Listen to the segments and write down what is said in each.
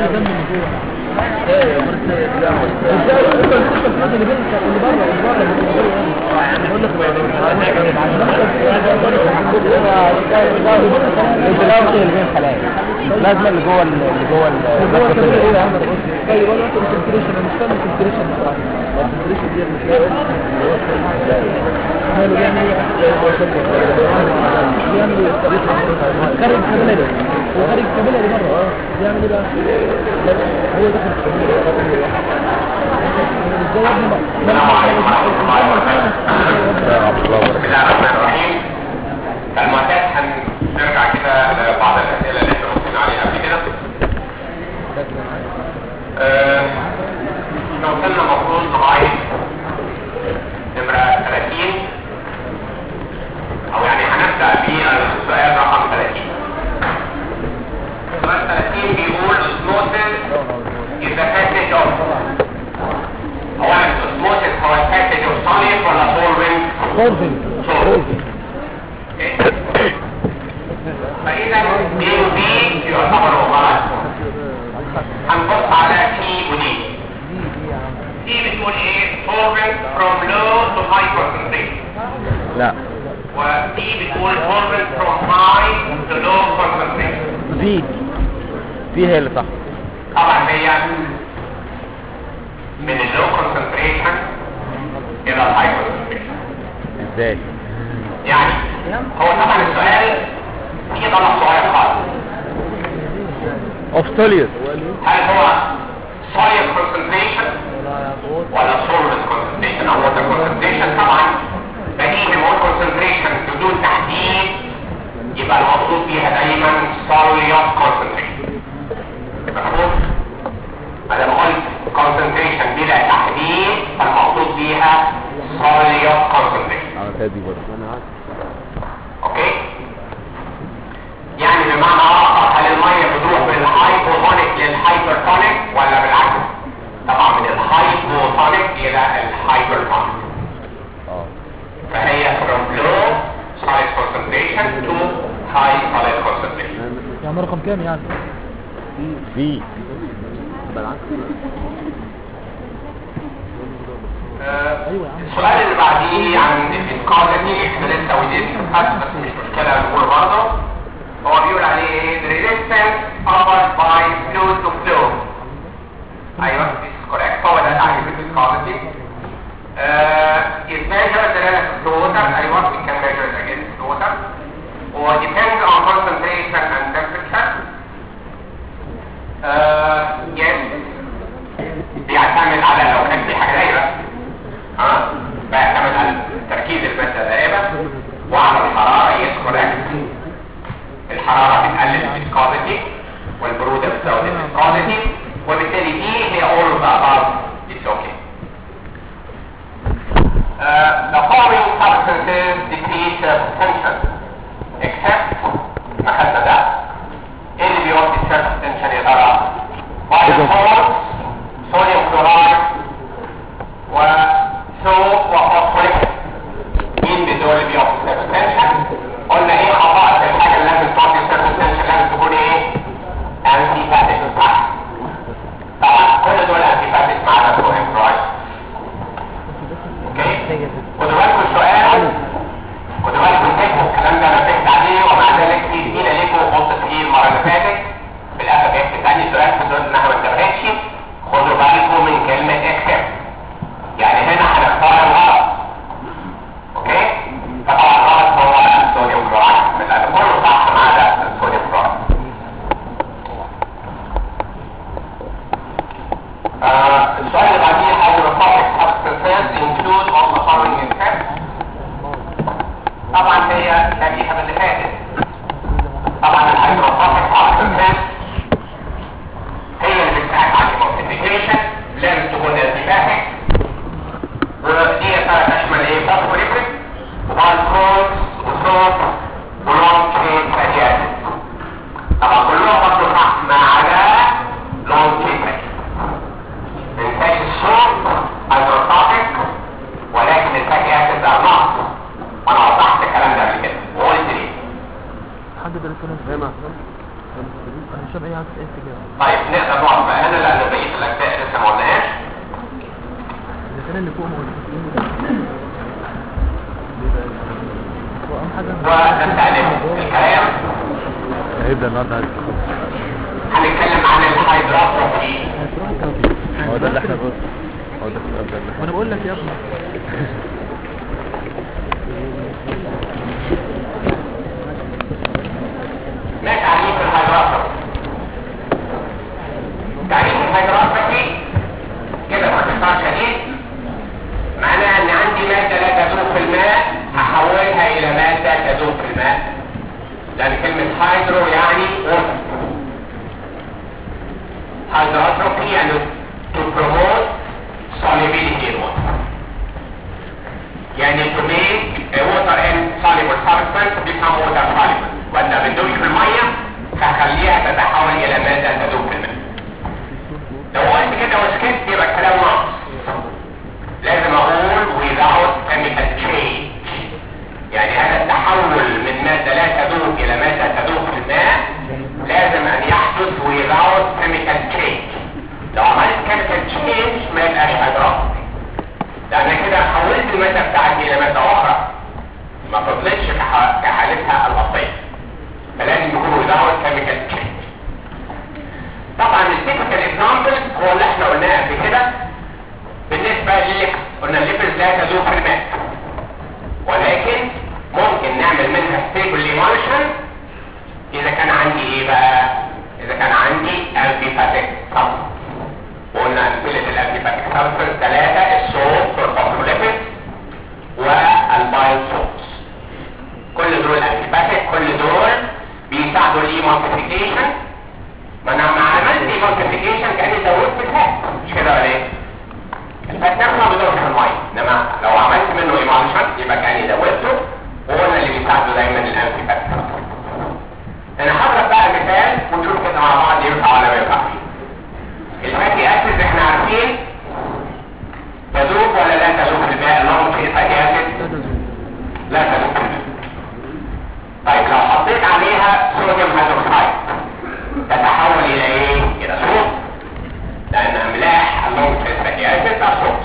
اللي جنب من جوه ازاي انت السيستم الفاضي اللي بينك اللي بره اللي بره اللي بره يعني بقول لك لازم اللي جوه اللي جوه هو انت بتقول ايه يا عم بص جاي ولا انت الكونسنتريشن انا مش فاهم الكونسنتريشن بصراحه الكونسنتريشن دي مش فاهم ماله بيعمل ايه بيعمل ايه خارج كابيلاري هو خارج كابيلاري بره اه بيعمل ايه بقى لا، هو داخل ازاي يا ابني ما- ما- بسم الله الرحمن الرحيم كالمعتاد هنرجع كده لبعض الاسئله اللي احنا ردينا عليها قبل كده آه، احنا وصلنا المفروض لغايه نمره 30 او يعني هنبدا بالسؤال رقم 30 سؤال 30 بيقول osmosis is the passage of اولا osmosis هو الباسج of solid ولا solvent خرزن solvent فإذا A و B يعتبروا غلط هنبص على C و D C بتقول ايه solvent from low to high concentration لا و D بتقول solvent from high to low concentration في في هي اللي صح طبعا هي من اللو concentration الى الهاي concentration ازاي يعني هو طبعا السؤال فيه غلط صغير خالص اوفتوليوس هل هو solid concentration ولا solvent concentration او water concentration طبعا بديهي هو concentration بدون تحديد يبقى المقصود بيها دايما solid concentration مفهوم؟ ما دام قلت concentration بلا تحديد فالمقصود بيها solid concentration اه كده دي برضه اوكي يعني بمعنى اخر هل الميه بتروح من الهايبوتونيك للهايبرتونيك ولا بالعكس طبعا من الهايبوتونيك الى الهايبرتونيك اه فهي from low solid concentration to high solid concentration يعني رقم كام يعني في آه، ايوه يا عم السؤال اللي بعديه عن الفيسكاليتي احنا لسه ودين بس مش مشكله نقول برضه هو بيقول عليه ايه the resistance offered by fluid to flow ايوه this is correct هو ده تعريف الفيسكاليتي uh, is measured relative to water ايوه we can measure it against water و depends on concentration and temperature uh, yes بيعتمد على لو كان في حاجه دايره ها بيعتمد على تركيز الماده دائما وعلى الحراره يس كوريكت الحراره بتقلل الفيسكوزيتي والبروده بتزود الفيسكوزيتي وبالتالي دي هي all of the above it's okay Uh, the following substances decrease their potential except ما خدنا ده ايه اللي بيوطي السيرف potential يا ترى؟ بايوفورس صوديوم كلورايد وسو وفوسفوريك مين بدول اللي بيوطي السيرف potential؟ قلنا ايه خطأت الحاجة اللي لازم تعطي السيرف potential لازم تكون ايه؟ انتي فاتك صح؟ طبعا كل دول انتي فاتك ما عدا صوديوم كلورايد اوكي خدوا بالكم السؤال خدوا بالكم تكتبوا الكلام ده انا فهمت عليه ومع ذلك في زميله ليكم قلت فيه المره اللي فاتت في الاخر بيكتب تاني سؤال في دول انها ما انتبهتش خدوا بالكم من كلمه اكسبت يعني هنا هنختار الغلط اوكي فطبعا الغلط هو الصوديوم كلورايد من الاخر كله صح ما عدا الصوديوم كلورايد آه، السؤال اللي بعديه hydrophobic substances include all the following effects طبعا هي شبيهة باللي فاتت طبعا الهيدروفوبيك substances هي اللي بتساعد على الموتيفيكيشن لازم تكون انتباهك ودي يا ترى تشمل ايه فوسفوريبريك والكولز وصوت ولونج تشين فاتي اسيد طبعا كلهم برضه صح ما عدا لونج تشين فاتي ما ننساش اللي فوق ما ونستأنف الكلام هيبدأ النهارده عايز هنتكلم عن الهيدروتروفي هو ده اللي احنا بص هو ده السؤال ده اللي وانا بقول لك يا ابني ما تعريف الهيدروتروفي تعريف الهيدروتروفي كده باختصار شديد معناها ان عندي مادة لا تذوب في الماء هحولها الى مادة تذوب في الماء لان كلمة هيدرو يعني ووتر hydrotrophy and to promote solubility in water. يعني to make a water insoluble substance become water soluble. وانت بتدوش في المية هخليها تتحول الى مادة تذوب في الماء. لو قلت كده وسكت يبقى الكلام ناقص. لازم اقول without chemical change. يعني هذا التحول من مادة لا تذوب الى مادة تذوب في الماء لازم ان يحدث without chemical change لو عملت chemical change ما يبقاش هيدروتروفي لان كده حولت المادة بتاعتي الى مادة اخرى ما فضلتش كح- كحالتها الاصلية فلازم يكون without chemical change طبعا التيبيكال اكزامبل هو اللي احنا قلناه قبل كده بالنسبة للليبس قلنا الليبس لا تذوب في الماء ولكن ممكن نعمل منها stable emulsion اذا كان عندي ايه بقى اذا كان عندي الفيباتيك سبستنس وقلنا امثله الالفيباتيك سبستنس ثلاثه الصوت والفوسفوليبيد والبايل صوت كل دول الفيباتيك كل دول بيساعدوا الايمونتيفيكيشن ما انا ما عملت ايمونتيفيكيشن كاني زودت الفات مش كده ولا ايه الفات نفسه ما بيدورش في الميه انما لو عملت منه ايمالشن يبقى كاني زودته وقلنا اللي بيساعده دايما الانفيباتيك انا هضرب بقى مثال ونشوف كده مع بعض ينفع ولا ما ينفعش الفاتي اسيد احنا عارفين تذوب ولا لا تذوب في الماء اللهم في الفاتي اسيد لا تذوب في الماء طيب لو حطيت عليها صوديوم هيدروكسيد تتحول الى ايه الى صوت لان املاح اللهم في الفاتي اسيد ده صوت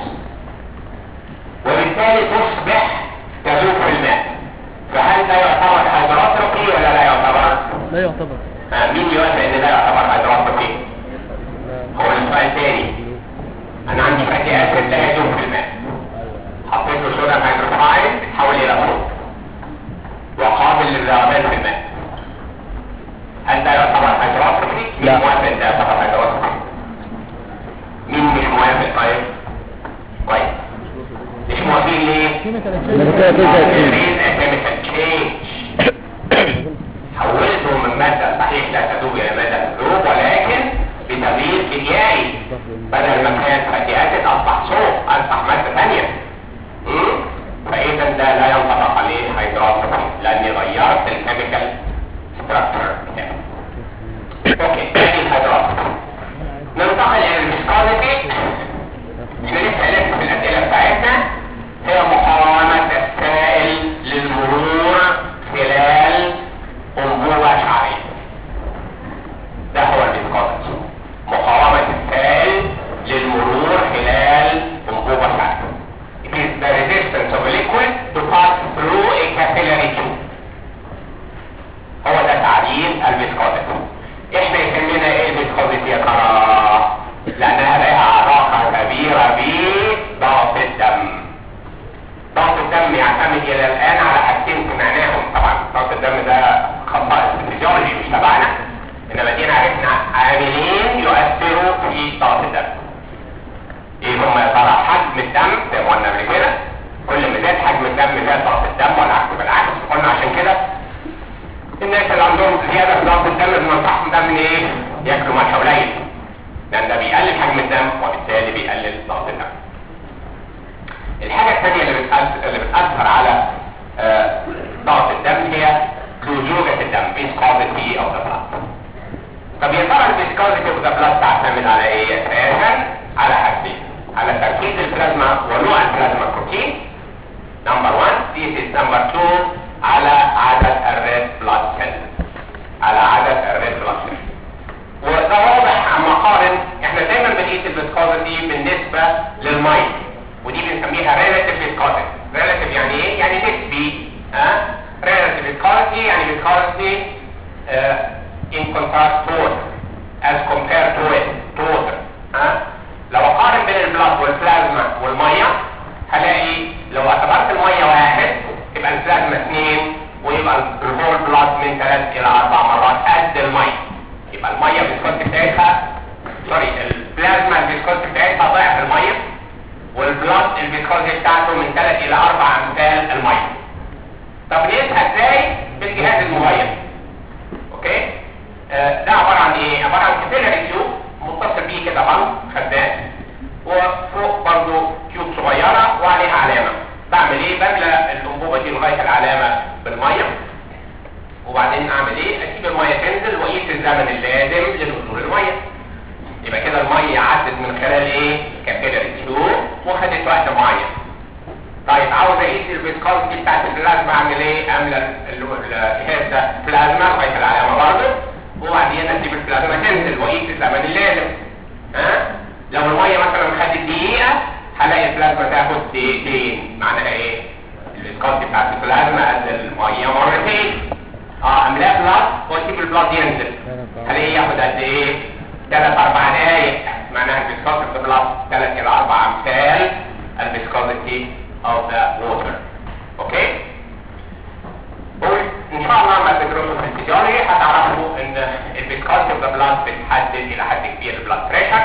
وبالتالي تصبح تذوب في الماء فهل ده يعتبر هيدروتروفي ولا لا يعتبر لا يعتبر آه، مين يوافق ان ده يعتبر هيدروتروفي هو السؤال تاني انا عندي فاتي اسيد لا يذوب في الماء حطيت له صودا هيدروكسيد بتحول الى صوت وقابل للذوبان في الماء هل ده يعتبر هيدروتروفي مين لا. موافق ان ده يعتبر هيدروتروفي مين مش موافق طيب كويس مش موافقين ليه chemical change حولته من مادة صحيح لا تذوب إلى مادة تذوب ولكن بتغيير كيميائي بدل ما كان فاتي أسيد أصبح صوت أصبح مادة ثانية مم؟ فإذا ده لا ينطبق عليه هيدروتروفي لأني غيرت الكيميكال ستراكشر بتاعه أوكي تاني الهيدروتروفي ننتقل إلى الفيسكوزيتي احنا لسه لسه في الأسئلة بتاعتنا هي مقاومة السائل للمرور خلال أنبوبة شعرية ده هو الفيسكوزيتي مقاومة السائل للمرور خلال أنبوبة شعرية It is the resistance of a liquid to pass through a capillary tube هو ده تعريف الفيسكوزيتي احنا يهمنا ايه الفيسكوزيتي يا ترى لانها لها علاقة كبيرة بضغط الدم ضغط الدم يعتمد الى الان على حاجتين سمعناهم طبعا ضغط الدم ده خصائص الفيزيولوجي مش تبعنا انما دينا عرفنا عاملين يؤثروا في ضغط الدم ايه هم يا ترى حجم الدم زي ما قلنا قبل كده كل ما زاد حجم الدم زاد ضغط الدم والعكس بالعكس قلنا عشان كده الناس اللي عندهم زياده في ضغط الدم بننصحهم ده من ايه؟ ياكلوا ملح قليل لان ده بيقلل حجم الدم وبالتالي بيقلل ضغط الدم. الحاجه الثانيه اللي بتأثر اللي بتاثر على آه، ضغط الدم هي لزوجه الدم viscosity of the blood. طب يا ترى الفيسكوزيتي اوف ذا بلاد تعتمد على ايه اساسا؟ على حاجتين على تركيز البلازما ونوع البلازما بروتين نمبر 1 this is number 2 على عدد الريد بلاد سيل على عدد الريد بلاد سيل وده واضح يبقى كده الميه عدت من خلال ايه كابيلاري تيوب وخدت وقت معين طيب عاوز اقيس الفيسكوزيتي بتاعت البلازما اعمل ايه اعمل الجهاز ده بلازما لغايه العلامه برضه وبعدين اسيب البلازما تنزل واقيس الزمن اللازم ها لو الميه مثلا خدت دقيقه هلاقي البلازما تاخد دقيقتين معناها ايه الفيسكوزيتي بتاعت البلازما قد الميه مرتين اه املاء بلاد واسيب البلاد ينزل هلاقيه ياخد قد ايه ثلاث اربع دقايق معناها الفيسكوزيتي بلاد ثلاث الى اربع امثال الفيسكوزيتي of the water اوكي ان شاء الله لما تدرسوا في الفيزيولوجي هتعرفوا ان الفيسكوزيتي اوف ذا بلاد بتحدد الى حد كبير البلاد بريشر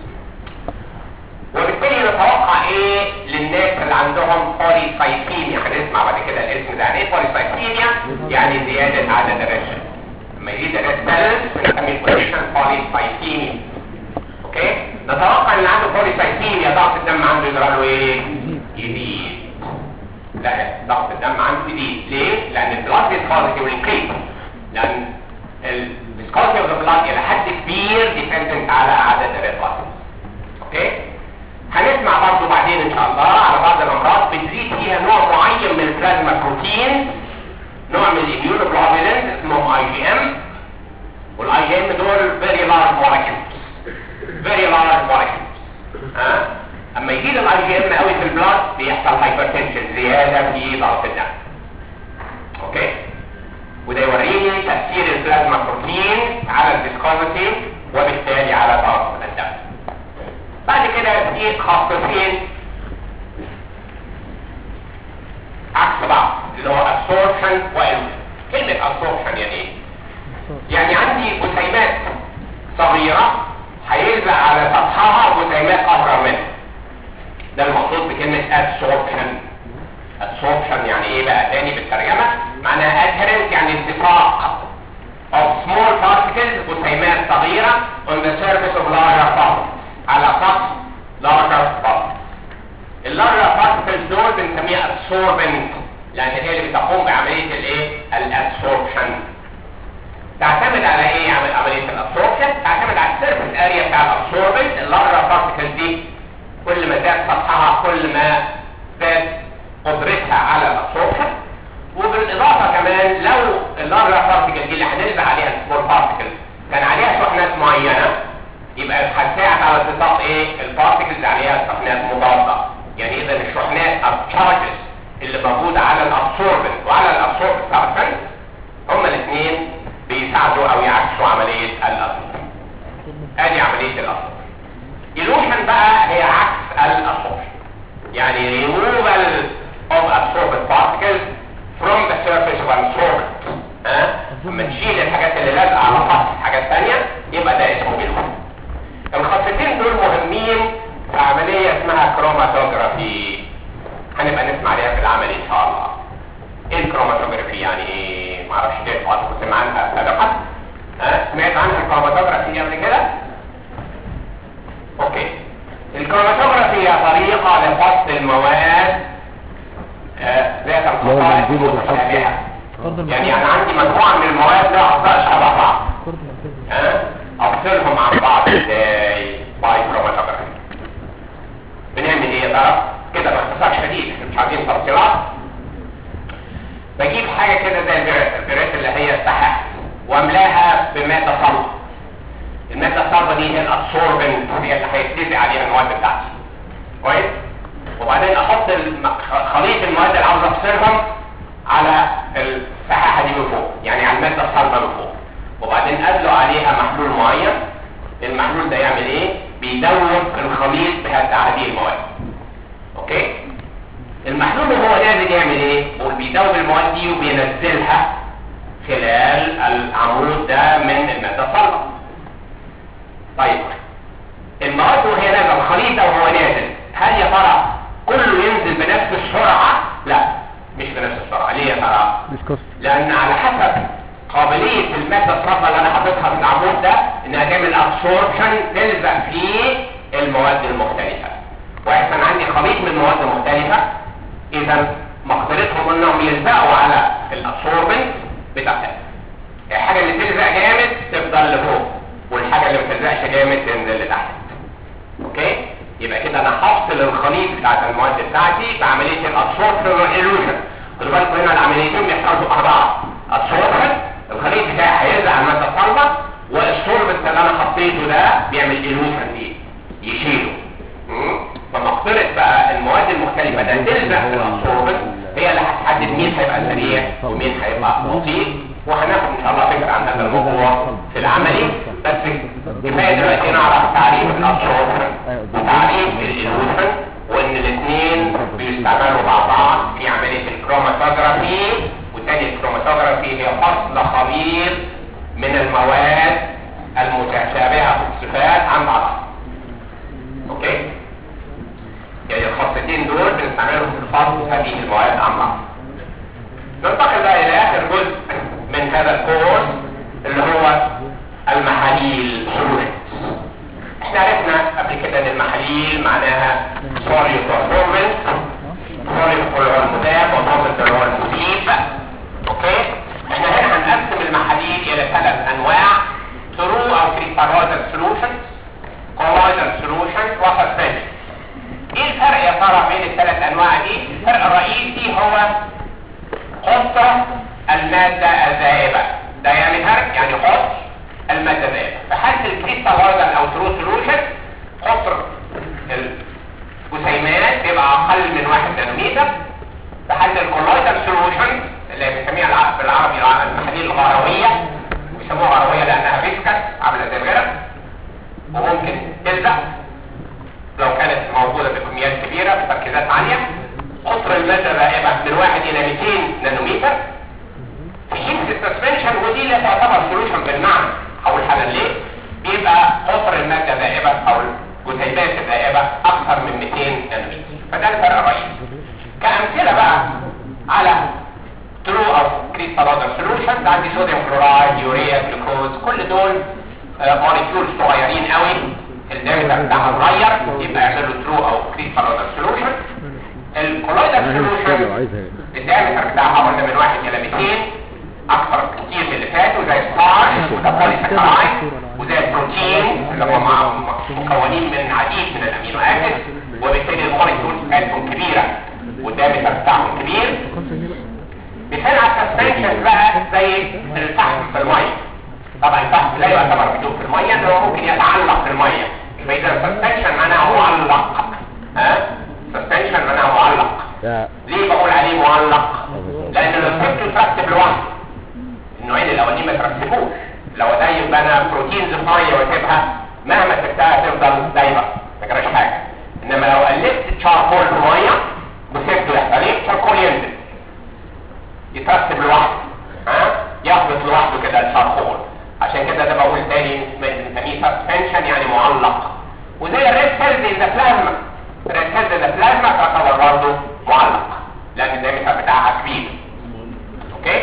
وبالتالي نتوقع ايه للناس اللي عندهم بوليسايثيميا هنسمع بعد كده الاسم ده يعني ايه بوليسايثيميا يعني زياده عدد الريش لما يزيد الريش بالانس بنسميه الكونديشن بوليسايثيميا اوكي نتوقع ان اللي عنده بوليسايثيميا ضغط الدم عنده يجرى له ايه يزيد لا ضغط الدم عنده يزيد ليه لان البلاد فيسكوزيتي والانكريز لان الفيسكوزيتي اوف البلاد الى حد كبير ديبندنت على عدد الريد بلاد اوكي هنسمع برضو بعدين ان شاء الله على بعض الامراض بتزيد فيها نوع معين من البلازما بروتين نوع من الاميونوجلوبولين اسمه اي جي ام والاي جي ام دول فيري لارج مولكيولز فيري لارج مولكيولز ها اما يزيد الاي جي ام قوي في البلاد بيحصل هايبرتنشن زياده في ضغط الدم اوكي وده يوريني تاثير البلازما بروتين على الفيسكوزيتي وبالتالي على ضغط الدم بعد كده في خاصتين عكس بعض اللي هو absorption وإلوشن كلمة absorption يعني ايه؟ يعني عندي جسيمات صغيرة هيلزق على سطحها جسيمات أصغر منها ده المقصود بكلمة absorption absorption يعني ايه بقى تاني بالترجمة معناها adherence يعني التصاق of small particles جسيمات صغيرة on the surface of larger particles على سطح larger particles اللارجر particles دول بنسميها absorbent لان هي اللي بتقوم بعملية الايه الابسوربشن تعتمد على ايه عمل عملية الابسوربشن تعتمد على السيرفيس اريا بتاع الابسوربنت اللارجر particles دي كل ما زاد سطحها كل ما زاد قدرتها على الابسوربشن وبالاضافه كمان لو اللارجر بارتكل دي اللي هنلزق عليها السمول بارتكل كان عليها شحنات معينه يبقى هتساعد على اتساق ايه البارتكلز عليها شحنات مضاده يعني اذا الشحنات التشارجز اللي موجوده على الابسوربنت وعلى الابسوربنت سبستانس هما الاثنين بيساعدوا او يعكسوا عمليه الابسوربشن ادي عمليه الابسوربشن illusion بقى هي عكس الابسوربشن يعني removal of absorbed particles from the surface of absorbent ها لما تشيل الحاجات اللي لازقه على سطح حاجات ثانيه يبقى ده اسمه illusion الخطتين دول مهمين في عمليه اسمها كروماتوجرافي هنبقى نسمع عليها في العمل ان شاء الله ايه الكروماتوجرافي يعني ايه معرفش ليه حضرتك سمع عنها سابقا ها سمعت عنها الكروماتوجرافي قبل كده اوكي الكروماتوجرافي هي طريقة لفصل المواد آه، ذات الخصائص المتشابهة يعني انا عندي مجموعة من المواد لها خصائص شبه بعض ها افصلهم عن بعض ازاي باي كروماتوجرافي بنعمل ايه يا ترى كده باختصار شديد احنا مش عايزين تفصيلات بجيب حاجة كده زي البريت البريت اللي هي السحاح واملاها بمادة صلبة المادة الصلبة دي هي الابسوربنت هي اللي هيتلزق عليها المواد بتاعتي كويس وبعدين احط الم- خليط المواد اللي عاوز افصلهم على السحاحة دي من فوق يعني على المادة الصلبة من فوق وبعدين ادلق عليها محلول معين المحلول ده يعمل ايه بيدوب الخليط بتاع هذه المواد اوكي المحلول وهو نازل يعمل ايه هو بيدوب المواد دي وبينزلها خلال العمود ده من المادة الصلبة طيب المواد وهي نازله الخليط ده وهو نازل هل يا ترى كله ينزل بنفس السرعه لا مش بنفس السرعه ليه يا ترى ديسكوس لان على حسب قابليه الماده الصلبه اللي انا حاططها في العمود ده انها تعمل ابسوربشن تلزق في المواد المختلفه ويحصل عندي خليط من مواد مختلفه اذا مقدرتهم انهم يلزقوا على الابسوربنت بتاعتها الحاجه اللي تلزق جامد تفضل لفوق والحاجه الحاجه اللي ما تلزقش جامد تنزل لتحت اوكي يبقى كده انا هفصل الخليط بتاعت المواد بتاعتي بعمليه الابسوربشن والالوجن خدوا بالكم هنا العمليتين بيحصلوا مع بعض ابسوربشن الخليط بتاعي هيلزق على الماده الصلبه والسوربنت اللي انا حطيته ده بيعمل الوجن دي يشيله مم؟ فما اختلط بقى المواد المختلفه ده تلزق في الابسوربنت هي اللي هتحدد مين هيبقى سريع ومين هيبقى بطيء وهناخد ان شاء الله فكره عن هذا الموضوع في العملي بس كفايه دلوقتي نعرف تعريف الابسوربشن وتعريف الالوشن وان الاثنين بيستعملوا مع بعض في عمليه الكروماتوجرافي وتاني الكروماتوجرافي هي فصل خليط من المواد المتشابهه في الصفات عن بعضها اوكي يعني الخطتين دول بنستعملهم في فصل هذه المواد عن بعض ننتقل بقى الى اخر جزء من هذا الكورس اللي هو المحاليل solutions احنا عرفنا قبل كده ان المحاليل معناها soluble performance soluble اللي هو المذاب وموجود اللي هو المذيب اوكي احنا هنا هنقسم المحاليل الى ثلاث انواع true او crystalloidal solutions colloidal solutions وsuspension ايه الفرق يا ترى بين الثلاث انواع دي الفرق الرئيسي هو قطر المادة الذائبة diameter يعني قطر المادة الذائبة في حالة الكريستالويدال او ترو سولوشن قطر الجسيمات بيبقى اقل من واحد نانومتر في حالة الكولويدال سولوشن اللي بنسميها الع- بالعربي الع- المحاليل الغروية بيسموها غروية لانها فيسكس عاملة زي الغرق وممكن تلزق لو كانت موجودة بكميات كبيرة بتركيزات عالية قطر المادة الرائبة من 1 إلى 200 نانومتر في حين في السسبنشن ودي لا تعتبر سولوشن بالمعنى أول حاجة ليه؟ بيبقى قطر المادة الرائبة أو الجزيئات الرائبة أكثر من 200 نانومتر فده الفرق الرئيسي كأمثلة بقى على ترو أو كريستالوزر سولوشن عندي صوديوم كلورايد يوريا جلوكوز كل دول موليكيول صغيرين قوي الدايمتر بتاعها صغير يبقى يعملوا ترو او كريستالوزر سولوشن الكولويدال سولوشن الدايمتر بتاعها قلنا من 1 الى 200 اكثر كتير من اللي فاتوا زي الستارش وده بوليساكرايد وزي البروتين اللي هم مع- مكونين من عديد من الامينو اسيد وبالتالي الموليكيولز بتاعتهم كبيره والدايمتر بتاعهم كبير مثال على السسبنشن بقى زي الفحم في الميه طبعا الفحم لا يعتبر بدون في الميه انه هو ممكن يتعلق في الميه يبقى اذا السسبنشن معناها معلق ها سسبنشن معناها معلق يا ليه بقول عليه معلق لان لو سبته يترتب لوحده النوعين الاولانيين ما ترتبوش لو ده يبقى انا بروتينز في ميه واسيبها مهما سبتها تفضل دايبه ما جراش حاجه انما لو قلبت تشاركول في ميه وسبته يحصل ايه تشاركول ينزل يترتب لوحده ها يهبط لوحده كده الشاركول عشان كده ده بقول تاني بنسميه سسبنشن يعني معلق وزي الريد سيلز ان ذا بلازما الريد سيلز ان ذا بلازما تعتبر برضه معلق لان الدايمتر بتاعها كبير اوكي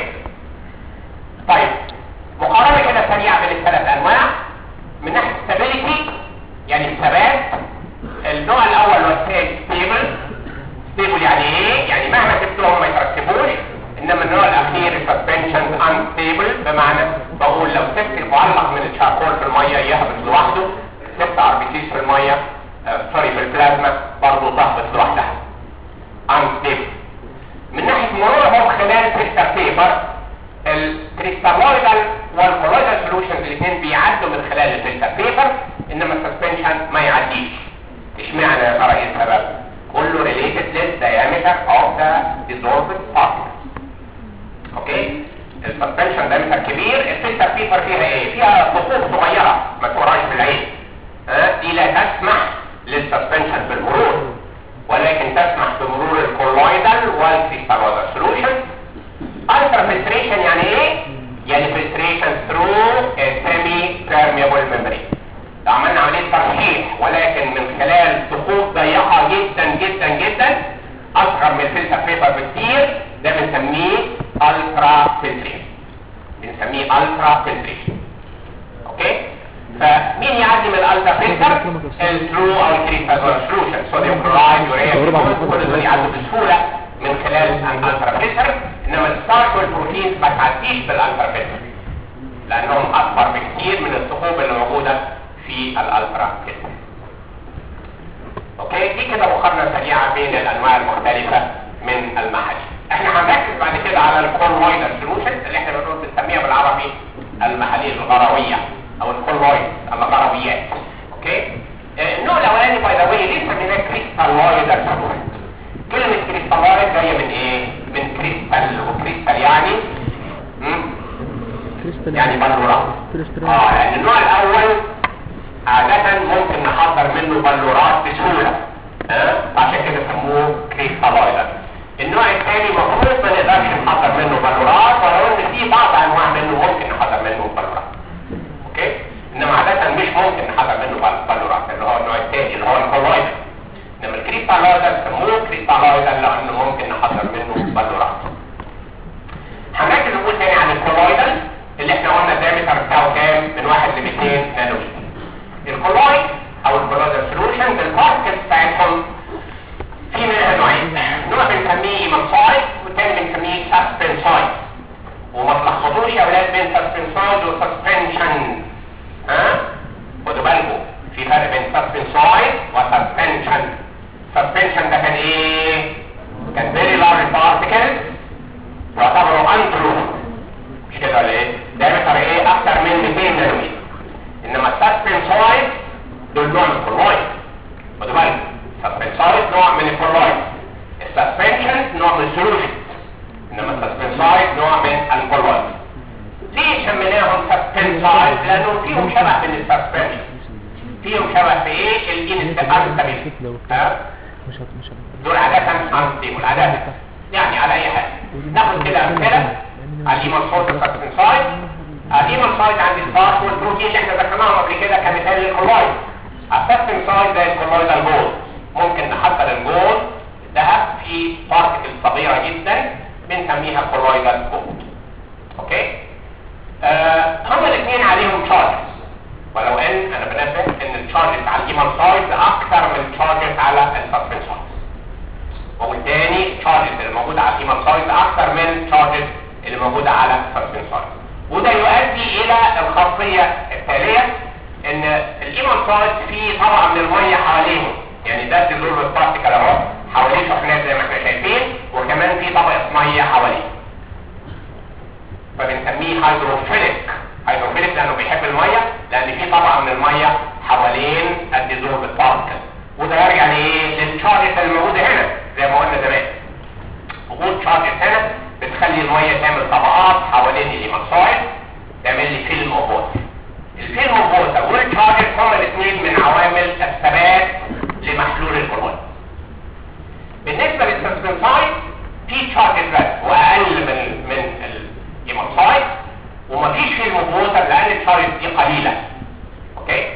طيب مقارنه كده سريعه بين الثلاث انواع من ناحيه stability يعني الثبات النوع الاول هو ستيبل ستيبل يعني ايه يعني مهما سبتهم ما يترتبوش انما النوع الاخير السسبنشن انستيبل بمعنى بقول لو سبت المعلق من الشاركول في الميه يهبط لوحده سبت ار بي سيز في الميه آه، سوري في البلازما برضه تهبط لوحدها انستيبل من ناحيه مرورهم خلال فلتر بيبر الكريستالويدال والكولويدال سولوشنز الاثنين بيعدوا من خلال الفلتر بيبر انما السسبنشن ما يعديش اشمعنى يا ترى ايه السبب كله related للdiameter of the dissolved particles اوكي السسبنشن diameter كبير الفلتر بيبر فيها ايه فيها خطوط صغيره ما تمرش بالعين ها دي لا تسمح للسسبنشن بالمرور ولكن تسمح بمرور الكولويدال والكريستالويدال سولوشن الترا فلتريشن يعني ايه يعني فلتريشن ثرو سيمي بيرميبل ميمبرين لو عملنا عمليه ترشيح ولكن من خلال ثقوب ضيقه جدا جدا جدا اصغر من الفلتر بيبر بكتير ده بنسميه الترا فلتريشن بنسميه الترا فلتريشن اوكي فمين يعدي من الالترا فلتر الترو او الكريستال سولوشن صوديوم كلورايد يوريا جلوكوز، كل دول يعدوا بسهوله من خلال الالترا فلتر انما الستارش والبروتين ما تعديش بالالترا فلتر لانهم اكبر بكثير من الثقوب اللي موجوده في الالترا فيلم اوكي دي كده مقارنه سريعه بين الانواع المختلفه من المحاليل احنا هنركز بعد كده على الكولويدال سولوشن اللي احنا بنقول بنسميها بالعربي المحاليل الغرويه او الكولويد الغرويات اوكي آه، النوع الاولاني باي ذا واي ليه سميناه كريستالويدال سولوشن كلمه كريستالويد جايه من ايه من كريستال وكريستال يعني مم؟ كريستال يعني بلورات كريستال اه لان النوع الاول عادة ممكن نحضر منه بلورات بسهولة ها عشان كده سموه كريستالويدال النوع الثاني المفروض ما نقدرش نحضر منه بلورات ولو ان في بعض انواع منه ممكن نحضر منه بلورات اوكي انما عادة مش ممكن نحضر منه بل- بلورات اللي هو النوع الثاني اللي هو الكولويدال انما الكريستالويدال سموه كريستالويدال لانه ممكن نحضر منه بلورات هنركز نقول تاني عن الكولويدال اللي احنا قلنا الدايمتر بتاعه كام من 1 ل 200 نانومتر الكولويد او الكولويدال سولوشن البارتكلز بتاعتهم في منها نوعين نوع بنسميه ايمانسايد والتاني بنسميه سسبنسايد وما تلخبطوش يا اولاد بين سسبنسايد وسسبنشن ها خدوا بالكم في فرق بين سسبنسايد وسسبنشن سسبنشن ده كان ايه كان فيري لارج بارتكلز يعتبروا انترو مش كده ولا ايه دايمتر ايه اكتر من 200 نانومتر انما السسبنسايد دول نوع من الكولويد خدوا بالكم السسبنسايد نوع من الكولويد السسبنشن نوع من السولوشن انما السسبنسايد نوع من الكولويد ليه سميناهم سسبنسايد لانه فيهم شبه من السسبنشن فيهم شبه في ايه الانستابيلتي ها مش هت مش هت دول عادة انستيبل عادة يعني على اي حاجة ناخد كده امثلة على الايمونسايد والسبستنسايد الايمونسايد عند الفاس والبروتين اللي احنا ذكرناهم قبل كده كمثال للكولويد السبستنسايد زي الكولويد الجول ممكن نحضر الجول ذهب في بارتكل صغيرة جدا بنسميها كولويدال جول اوكي آه هما الاثنين عليهم تشارجز ولو ان انا بنبه ان التشارجز على الايمونسايد اكثر من التشارجز على السبستنسايد وبالتالي التشارجز اللي موجوده على الهيماتويد اكثر من التشارجز اللي موجوده على السبستنسايد وده يؤدي الى الخاصيه التاليه ان الهيماتويد فيه طبقه من الميه حواليهم يعني ده تزور البلاستيك اهو حواليه شحنات زي ما احنا شايفين وكمان في طبقه ميه حواليه فبنسميه هيدروفيليك هيدروفيليك لانه بيحب الميه لان في طبقه من الميه حوالين الديزولف بارتكل وده يرجع لايه للتشارجز اللي موجوده هنا زي ما قلنا زمان وجود تشارجز هنا بتخلي الميه تعمل طبقات حوالين الهيماتويد تعمل لي فيلم اوف ووتر الفيلم اوف ووتر والتشارجز هما الاثنين من عوامل الثبات لمحلول الكولويد بالنسبه للسسبنسايد في تشارجز بس واقل من من الهيماتويد ومفيش فيلم اوف ووتر لان التشارجز دي قليله اوكي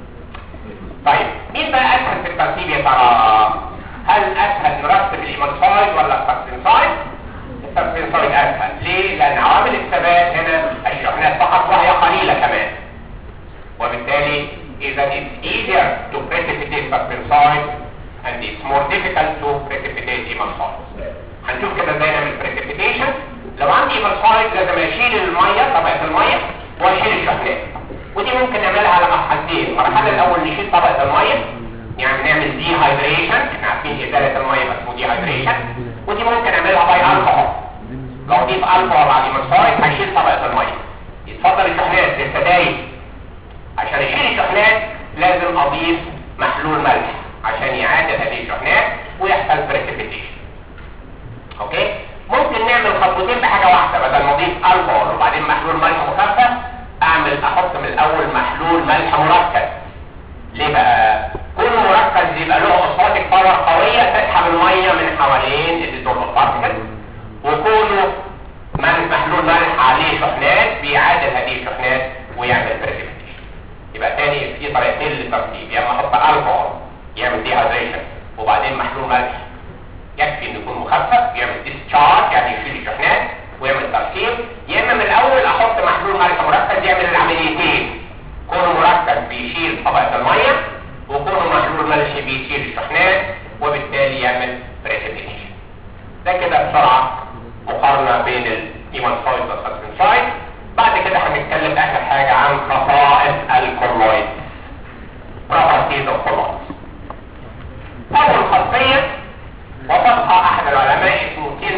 طيب مين بقى اسهل في الترتيب يا ترى هل اسهل نرتب الايمانسايد ولا السبستنسايد السبستنسايد اسهل ليه لان عوامل الثبات هنا الشحنات فقط وهي قليله كمان وبالتالي اذا it's easier to precipitate substance and it's more difficult to precipitate emulsified هنشوف كده ازاي نعمل precipitation لو عندي emulsified لازم اشيل الميه طبقه الميه واشيل الشحنات ودي ممكن نعملها على مرحلتين المرحله الاول نشيل طبقه الميه يعني نعمل دي هايدريشن احنا عارفين ازاله الميه بس اسمه دي هايدريشن ودي ممكن نعملها باي الكحول لو اضيف الكحول على المسايد هيشيل طبقه الميه يتفضل الشحنات لسه دايب عشان اشيل الشحنات لازم اضيف محلول ملح عشان يعادل هذه الشحنات ويحصل بريسيبيتيشن اوكي ممكن نعمل خطوتين بحاجه واحده بدل ما اضيف الكحول وبعدين محلول ملح مخفف اعمل احط من الاول محلول ملح مركز ليه بقى كل مركز يبقى له اوسموتيك باور قويه تسحب الميه من حوالين الديزولف بارتكل وكونه ملح محلول ملح عليه شحنات بيعادل هذه الشحنات ويعمل بريسيبيتيشن يبقى تاني في طريقتين للترتيب يا اما احط الكحول يعمل ديهايدريشن وبعدين محلول ملح يكفي انه يكون مخفف يعمل ديسشارج يعني يشيل الشحنات ويعمل ترسيب يا اما من الاول احط محلول ملح مركز يعمل العمليتين كونه مركز بيشيل طبقه الميه وكونه محلول ملح بيشيل الشحنات وبالتالي يعمل بريسيبيتيشن ده كده بسرعه مقارنه بين الايمانسايد والسبستنسايد بعد كده هنتكلم اخر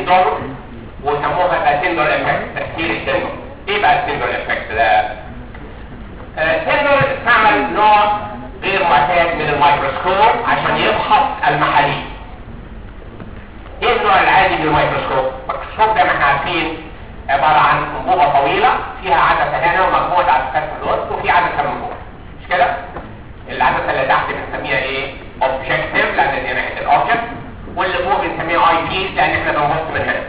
تندر وسموها ده تندر افكت تأثير التندر ايه بقى التندر افكت ده التندر استعمل نوع غير معتاد من الميكروسكوب عشان يفحص المحاليل ايه النوع العادي من الميكروسكوب الميكروسكوب ده ما احنا عارفين عبارة عن انبوبة طويلة فيها عدسة هنا ومجموعة عدسات في الوسط وفي عدسة من فوق مش كده العدسة اللي تحت بنسميها ايه اوبجكتيف لان دي ناحية الاوبجكت واللي فوق بنسميها اي بيس لان احنا بنبص من هنا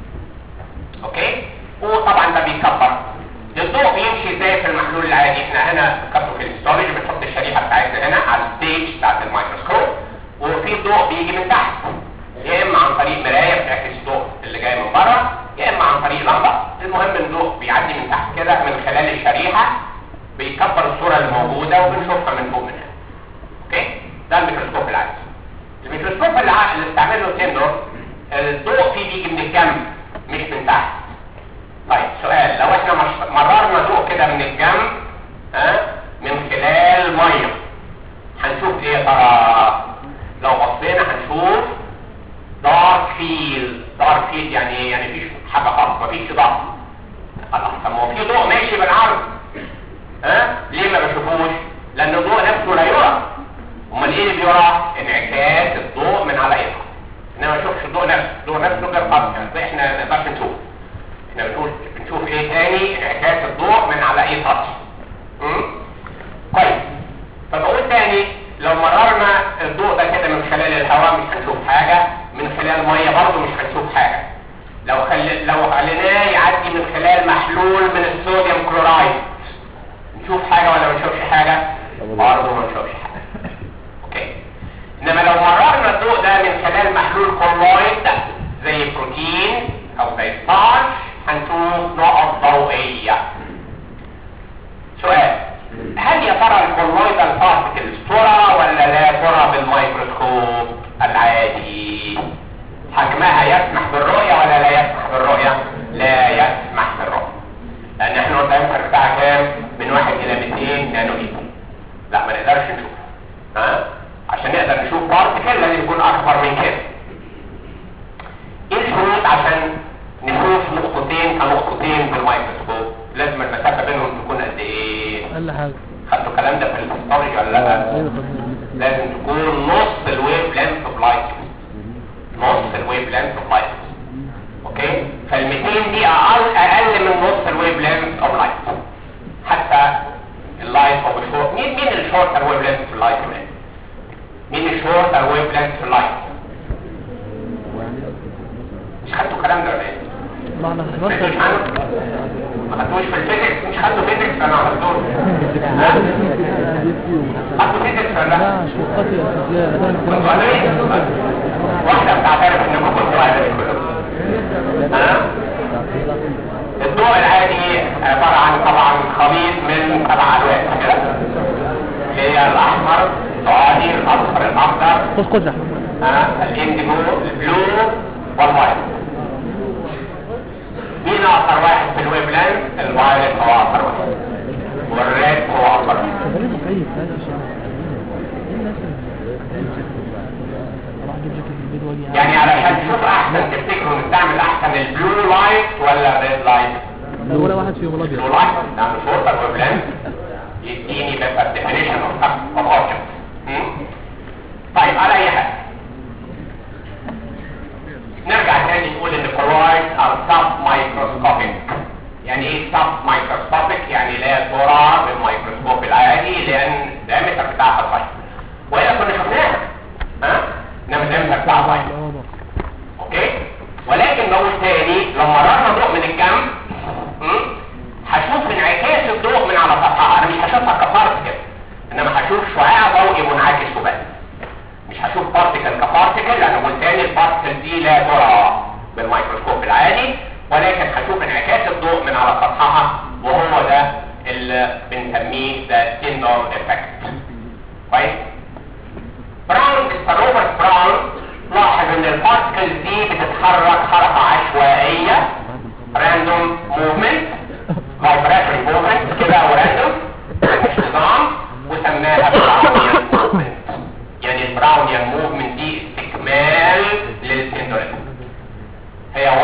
اوكي وطبعا ده بيكبر الضوء بيمشي ازاي في المحلول العادي احنا هنا كابتو في الستورج بنحط الشريحه بتاعتنا هنا على الستيج بتاعت الميكروسكوب وفي ضوء بيجي من تحت يا اما عن طريق مرايه بتعكس الضوء اللي جاي من بره يا اما عن طريق لمبه المهم الضوء بيعدي من تحت كده من خلال الشريحه بيكبر الصوره الموجوده وبنشوفها من فوق منها اوكي ده الميكروسكوب العادي الميكروسكوب اللي ع- اللي استعمله تندر الضوء فيه بيجي من الجنب مش من تحت طيب سؤال لو احنا مش- مررنا ضوء كده من الجنب ها من خلال ميه هنشوف ايه يا ترى لو بصينا هنشوف دارك فيلد دارك فيلد يعني ايه يعني مفيش حاجه خالص مفيش ضوء الله طب ما هو في ضوء ماشي بالعرض ها ليه ما بشوفوش لان الضوء نفسه لا يرى امال ايه اللي بيرى انعكاس الضوء من على ايدها انما ما اشوفش الضوء نفسه الضوء نفسه غير قابل يعني احنا ما نقدرش نشوف احنا بنقول بنشوف ايه تاني انعكاس الضوء من على اي سطح امم كويس فبقول تاني لو مررنا الضوء ده كده من خلال الهواء مش هنشوف حاجة من خلال مية برضه مش هنشوف حاجة لو خل... لو خليناه يعدي من خلال محلول من الصوديوم كلورايد نشوف حاجة ولا ما نشوفش حاجة برضه ما نشوفش حاجة اوكي انما لو مررنا الضوء ده من خلال محلول كولويد زي بروتين او زي ستارش هنشوف نقط ضوئية سؤال هل يا ترى الكولويدال بارتكلز ترى ولا لا ترى بالميكروسكوب العادي حجمها يسمح بالرؤية ولا لا يسمح بالرؤية لا يسمح بالرؤية لان احنا قلنا الفرق بتاعها كام من واحد الى 200 نانو متر لا ما نقدرش نشوف ها عشان نقدر نشوف بارتكل لازم يكون اكبر من كده ايه الشروط عشان نشوف نقطتين كنقطتين بالميكروسكوب لازم المسافه بينهم تكون قد ايه اقل حاجه خدتوا الكلام ده في الهيستوري ولا لا ايوه خدنا لازم تكون نص الويف لينث اوف لايت نص الويف لينث اوف لايت اوكي فال 200 دي اقل اقل من نص الويف لينث اوف لايت حتى اللايت اوف شورت مين مين الشورتر ويف لينث في اللايت كمان مين الشورتر ويف لينث في اللايت مش خدتوا الكلام ده ولا ايه ما احنا ما خدتوش عنه ما خدتوش في الفيزيكس مش خدتوا فيزيكس انا خدتوه خدتوا فيزيكس ولا لا لا شوقاتي الاساسيه كنتوا على ايه واحده بتعترف انكم كنتوا على ايه ها الضوء العادي عبارة عن طبعا خليط من سبع الوان كده اللي هي الاحمر الصعادي الاصفر الاخضر خذ قزح ها الانديجو البلو والوايت مين اقصر واحد في الويب لينث الوايلت هو اقصر واحد والريد هو اقصر واحد شغالين مكيف هذا الشيء ايه الناس اللي راح اجيب جاكيت من البيت واجي يعني علشان تشوف احسن تفتكروا نستعمل احسن البلو لايت ولا الريد لايت ده ولا واحد فيهم البلو الابيض لايت نعمل شورتر ويب لينث يديني بس ديفينيشن اوف اوف اوبجكت طيب على اي حال نرجع تاني نقول ان الكلورايد ار سب مايكروسكوبيك يعني ايه سب مايكروسكوبيك يعني لا ترى بالميكروسكوب العادي لان الدايمتر بتاعها صغير والا كنا شفناها ها انما الدايمتر بتاعها صغير اوكي ولكن بقول تاني لو مررنا ضوء من الجنب م? هشوف انعكاس الضوء من على سطحها انا مش هشوفها كبارتكل انما هشوف شعاع ضوئي منعكس وبس مش هشوف بارتكل كبارتكل لان قلت تاني البارتكل دي لا ترى بالميكروسكوب العادي ولكن هشوف انعكاس الضوء من على سطحها وهو ده اللي بنسميه ده تندر افكت كويس براون مستر روبرت براون لاحظ ان البارتكلز دي بتتحرك حركة عشوائية راندوم موفمنت vibratory movement كده او راندوم مش نظام وسماها براونيان موفمنت يعني البراونيان موفمنت دي استكمال للتندريزم هي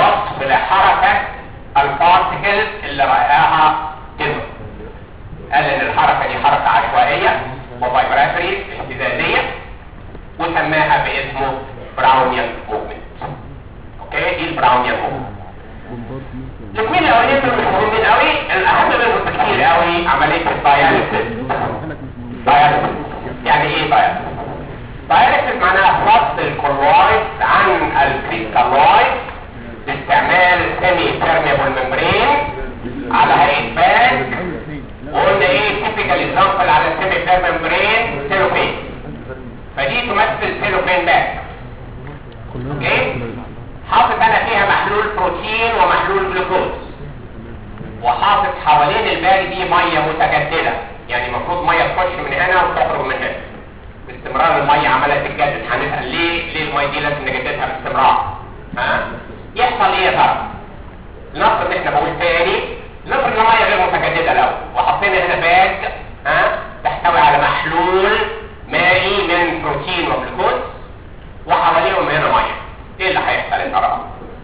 داياليسيس داياليسيس معناها فصل الكولويد عن الكريستالويد باستعمال سيمي بيرميبل ممبرين على هيئه باك وقلنا ايه تيبيكال اكزامبل على السيمي بيرميبل ممبرين سيلوفين فدي تمثل سيلوفين باك اوكي حاطط انا فيها محلول بروتين ومحلول جلوكوز وحاطط حوالين الباقي دي ميه متجدده يعني المفروض ميه تخش من هنا وتخرج من هنا باستمرار الميه عماله تتجدد هنسال ليه ليه الميه دي لازم نجددها باستمرار ها يحصل ايه يا ترى نفرض ان احنا بقول تاني نفرض ان الميه غير متجدده الاول وحطينا هنا باج ها تحتوي على محلول مائي من بروتين وجلوكوز وحواليهم هنا ميه ايه اللي هيحصل يا ترى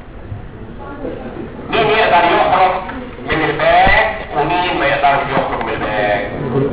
مين يقدر يخرج من الباج ومين ما يقدرش يخرج من الباج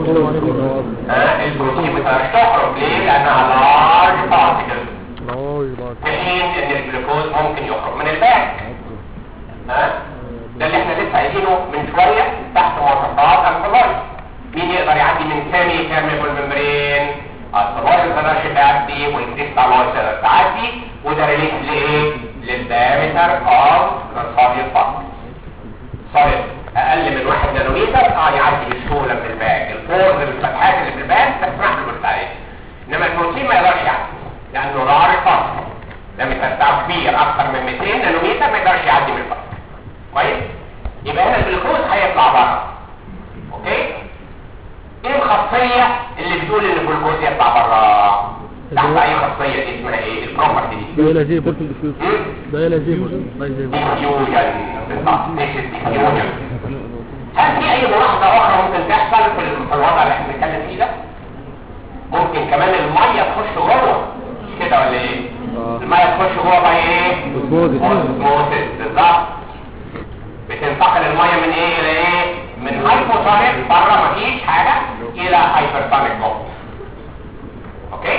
ها البروتين ما تقدرش تخرج ليه لانها لارج بارتكل في حين ان الجلوكوز ممكن يخرج من الباج ها ده اللي احنا لسه قايلينه من شويه تحت مواصفات الكلويد مين يقدر يعدي من سامي كيرميبل ممبرين الكلويد ما يقدرش يعدي والكريستالويد تقدر تعدي وده ريليت لايه للدايمتر اوف الصوديوم فاست صارت اقل من 1 نانومتر اه يعدي بسهوله من الباج الفورز الفتحات اللي في الباج تسمح له بالتعدي انما البروتين ما يقدرش يعدي لانه لارج فاست لما بتاعه كبير اكثر من 200 نانومتر ما يقدرش يعدي من الفاست كويس يبقى هنا الجلوكوز هيطلع بره اوكي ايه الخاصيه اللي بتقول ان الجلوكوز يطلع بره تحت اي خاصيه دي اسمها ايه البروبرتي دي دايلازيبل مم؟ دايلازيبل دايلازيبل ديفيوجن بالظبط ايش الديفيوجن هل في اي ملاحظه اخرى ممكن تحصل في في الوضع اللي احنا بنتكلم فيه ده ممكن كمان الميه تخش جوه مش كده ولا ايه آه. الميه تخش جوه باي ايه اوزموزيس. اوزموزيس بالظبط بتنتقل الميه من ايه الى ايه من هايبوتونيك بره مفيش حاجه الى هايبرتونيك جوه اوكي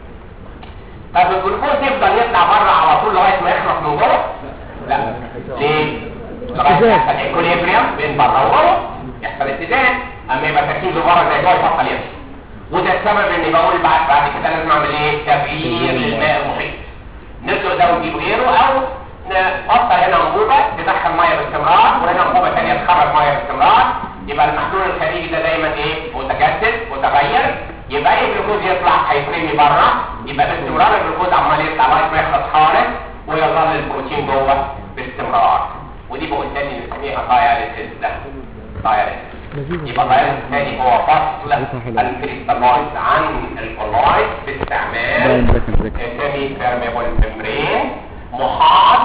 طب الجلوكوز يفضل يطلع بره على طول لغايه ما يخلص من جوه لا ليه لغايه ما يحصل ايكوليبريم بين بره وجوه يحصل اتزان اما يبقى تركيزه بره زي جوه يبطل يمشي وده السبب اني بقول بعد بعد كده لازم اعمل ايه تغيير للماء المحيط نسلق ده ونجيب غيره او نحط هنا انبوبه تدخل ميه باستمرار وهنا انبوبه ثانيه تخرج ميه باستمرار يبقى المحلول الخارجي ده دايما ايه متجدد متغير يبقى اي جلوكوز يطلع هيترمي بره يبقى باستمرار الجلوكوز عمال يطلع لغايه ما يخلص خالص ويظل البروتين جوه باستمرار ودي بقول تاني نسميها داياليسيس ده داياليسيس يبقى الداياليسيس الثاني هو فصل الكريستالويد عن الكولويد باستعمال سيمي بيرميبل ممبرين محاط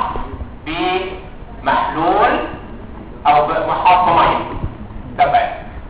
بمحلول او محاط بميه ده بقى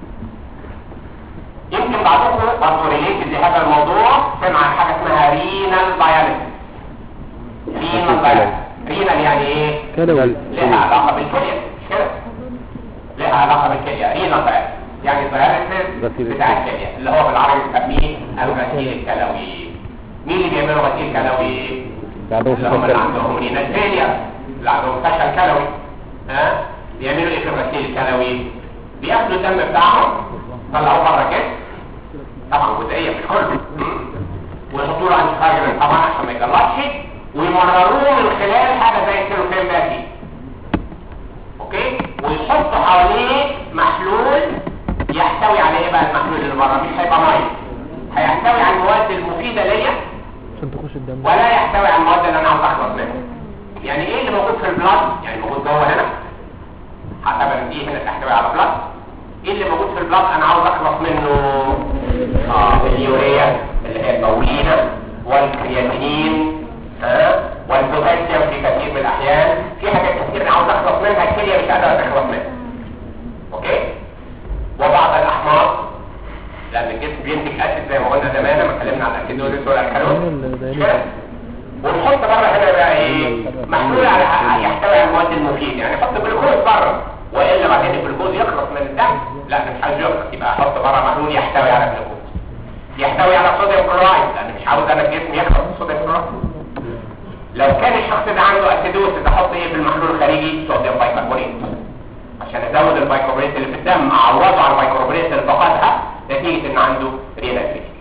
يمكن بعضكم برضه ريليتد لهذا الموضوع سمع عن حاجه اسمها رينال داياليسيس رينال داياليسيس رينال يعني ايه كلوي لها علاقه بالكليه مش كده لها علاقه بالكليه رينال داياليسيس يعني الداياليسيس غسيل بتاع الكليه اللي هو بالعربي بنسميه الغسيل الكلوي مين اللي بيعملوا غسيل كلوي بعدهم اللي هم اللي عندهم رينال فيلير اللي عندهم فشل كلوي ها بيعملوا ايه في الغسيل الكلوي بياخدوا الدم بتاعهم طلعوه بره كده طبعا جزئيه مش كله ويحطوا له عند خارج طبعا عشان ما يجلطش ويمرروه من خلال حاجه زي السيلوفين باتي اوكي ويحطوا حواليه محلول يحتوي على ايه بقى المحلول اللي بره مش هيبقى ميه هيحتوي على المواد المفيده ليا عشان تخش الدم ولا يحتوي على المواد اللي انا عاوز اخلص منها يعني ايه اللي موجود في البلاد يعني موجود جوه هنا حسب دي هنا تحتوي على بلاد ايه اللي موجود في البلاد انا عاوز اخلص منه اه اليوريا اللي هي البولينا والكرياتينين ها والبوتاسيوم في كثير من الاحيان في حاجات كتير انا عاوز اخلص منها الكليه مش قادره تخلص منها اوكي وبعض الاحماض لان الجسم بينتج اسيد زي ما قلنا زمان لما اتكلمنا عن الاسيدوزيس والالكالون مش كده؟ ونحط بره هنا بقى ايه محلول على يحتوي على المواد المفيده يعني حط جلوكوز بره والا بعدين الجلوكوز يخلص من الدم لا أنا مش عايز يخلص يبقى احط بره محلول يحتوي على جلوكوز يحتوي على صوديوم كلورايد لان مش عاوز انا الجسم يخلص من صوديوم كلورايد لو كان الشخص ده عنده اسيدوسيس احط ايه في المحلول الخارجي صوديوم بايكربونات عشان ازود البايكربونات اللي في الدم اعوضه على البايكربونات اللي فقدها نتيجه ان عنده رينال فيلير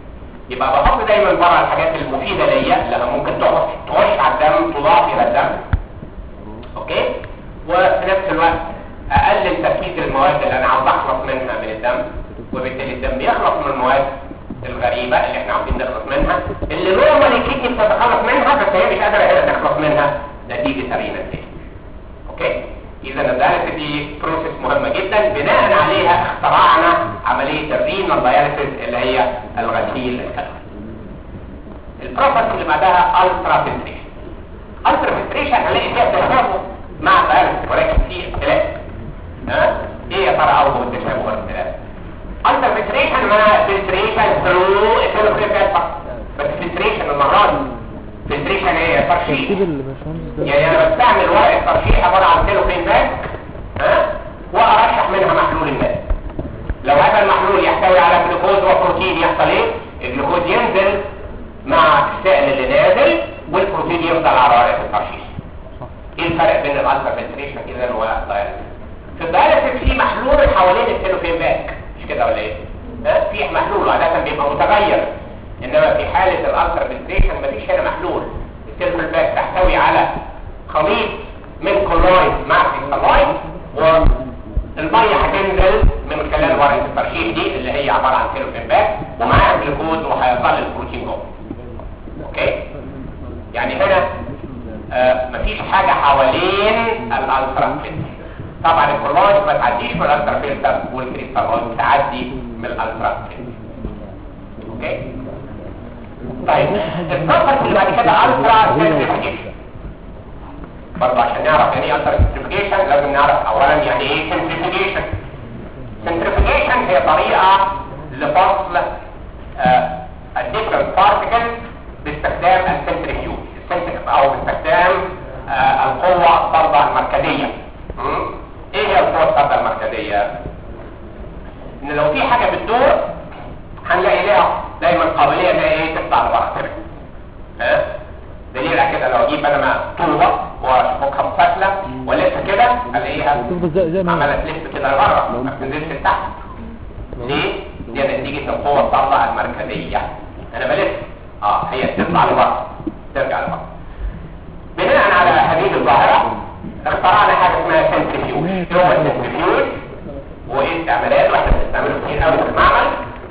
يبقى بحط دايما بره الحاجات المفيده ليا اللي ممكن تخش تخش على الدم تضاف الى الدم اوكي وفي نفس الوقت اقلل تركيز المواد اللي انا عاوز اخلص منها من الدم وبالتالي الدم يخلص من المواد الغريبه اللي احنا عاوزين نخلص منها اللي نورمال الكدني بتتخلص منها بس هي مش قادره هي تخلص منها نتيجه رينا اوكي اذا الدايليسيس دي بروسيس مهمه جدا بناء عليها اخترعنا عمليه الرينال دايليسيس اللي هي الغسيل الكلوي البروسيس اللي بعدها الترا فلتريشن الترا فلتريشن هنلاقي فيها تشابه مع الدايليسيس ولكن في اختلاف ها ايه يا ترى اوجه التشابه والاختلاف الترا فلتريشن معناها فلتريشن ثرو الفلتريشن بس فلتريشن المره دي فلتريشن ايه ترشيح الترتيب اللي باشمهندس ده يعني انا بستعمل ورقه ترشيح عباره عن سيلوفين باك ها وارشح منها محلول الماء لو هذا المحلول يحتوي على جلوكوز وبروتين يحصل ايه الجلوكوز ينزل مع السائل اللي نازل والبروتين يفضل على ورقه الترشيح ايه الفرق بين الالترا فلتريشن اذا والدايليسيس في الدايليسيس في محلول حوالين السيلوفين باك مش كده ولا ايه ها في محلول وعاده بيبقى متغير انما في حاله الالترا فلتريشن مفيش هنا محلول السيلفر باك تحتوي على خليط من كلورايد مع كلورايد والميه هتنزل من خلال ورقه الترشيح دي اللي هي عباره عن سيلوفين باك ومعاها جلوكوز وهيظل البروتين جوه اوكي يعني هنا آه مفيش حاجه حوالين الالترا فلتر طبعا الكلورايد ما تعديش من الالترا فلتر والكريستالويد تعدي من الالترا فلتر اوكي طيب البروسيس اللي بعد كده الترا سنتريفيكيشن برضه عشان نعرف يعني ايه الترا سنتريفيكيشن لازم نعرف اولا يعني ايه سنتريفيكيشن سنتريفيكيشن هي طريقه لفصل الديفرنت بارتيكلز باستخدام السنتريفيوج السنتريف او باستخدام آه، القوه الطردة المركزيه مم؟ ايه هي القوه الطردة المركزيه ان لو في حاجه بتدور هنلاقي لها دايما قابليه ان هي ايه تطلع لبره كده ها دليل على كده لو اجيب انا مع طوبه واشفكها بفتله والف كده الاقيها تفضل زي زي ما هي. عماله تلف كده لبره ما بتنزلش لتحت ليه؟ دي نتيجه القوه الطاقه المركزيه انا بلف اه هي تطلع لبره ترجع لبره بناء على هذه الظاهره اخترعنا حاجه اسمها سنتريفيوج ايه هو السنتريفيوج وايه استعمالاته واحنا بنستعمله كتير قوي في المعمل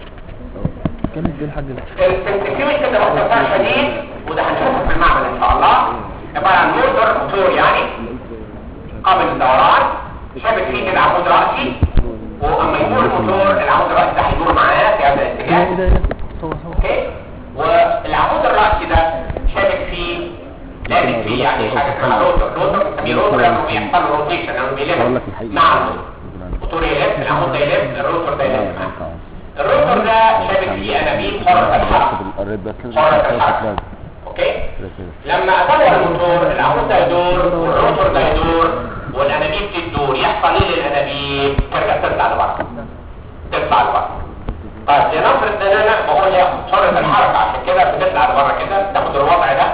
كمل دي لحد ده السنتريفيوج كده باختصار شديد وده هنشوفه في المعمل ان شاء الله عباره عن موتور موتور يعني قابل للدوران شابك فيه كده عمود راسي واما يدور الموتور العمود الراسي ده هيدور معاه في هذا ايه الاتجاه ده ايه ده صور صور اوكي والعمود الراسي ده شابك فيه لازم فيه يعني حاجه اسمها روتور روتور بنسميه روتور لانه بيحصل روتيشن لانه بيلف بقول لك الحقيقة. مع الموتور الموتور يلف العمود ده يلف الروتور ده يلف معاه الروتور ده شابك فيه انابيب حرة الحركة الريد بس حرة الحركة اوكي لما ادور الموتور العمود ده يدور والروتور ده يدور والانابيب دي تدور يحصل ايه للانابيب ترجع تطلع لبره تطلع لبره طيب لنفرض ان انا بقول هي حرة الحركة عشان كده بتطلع لبره كده تاخد الوضع ده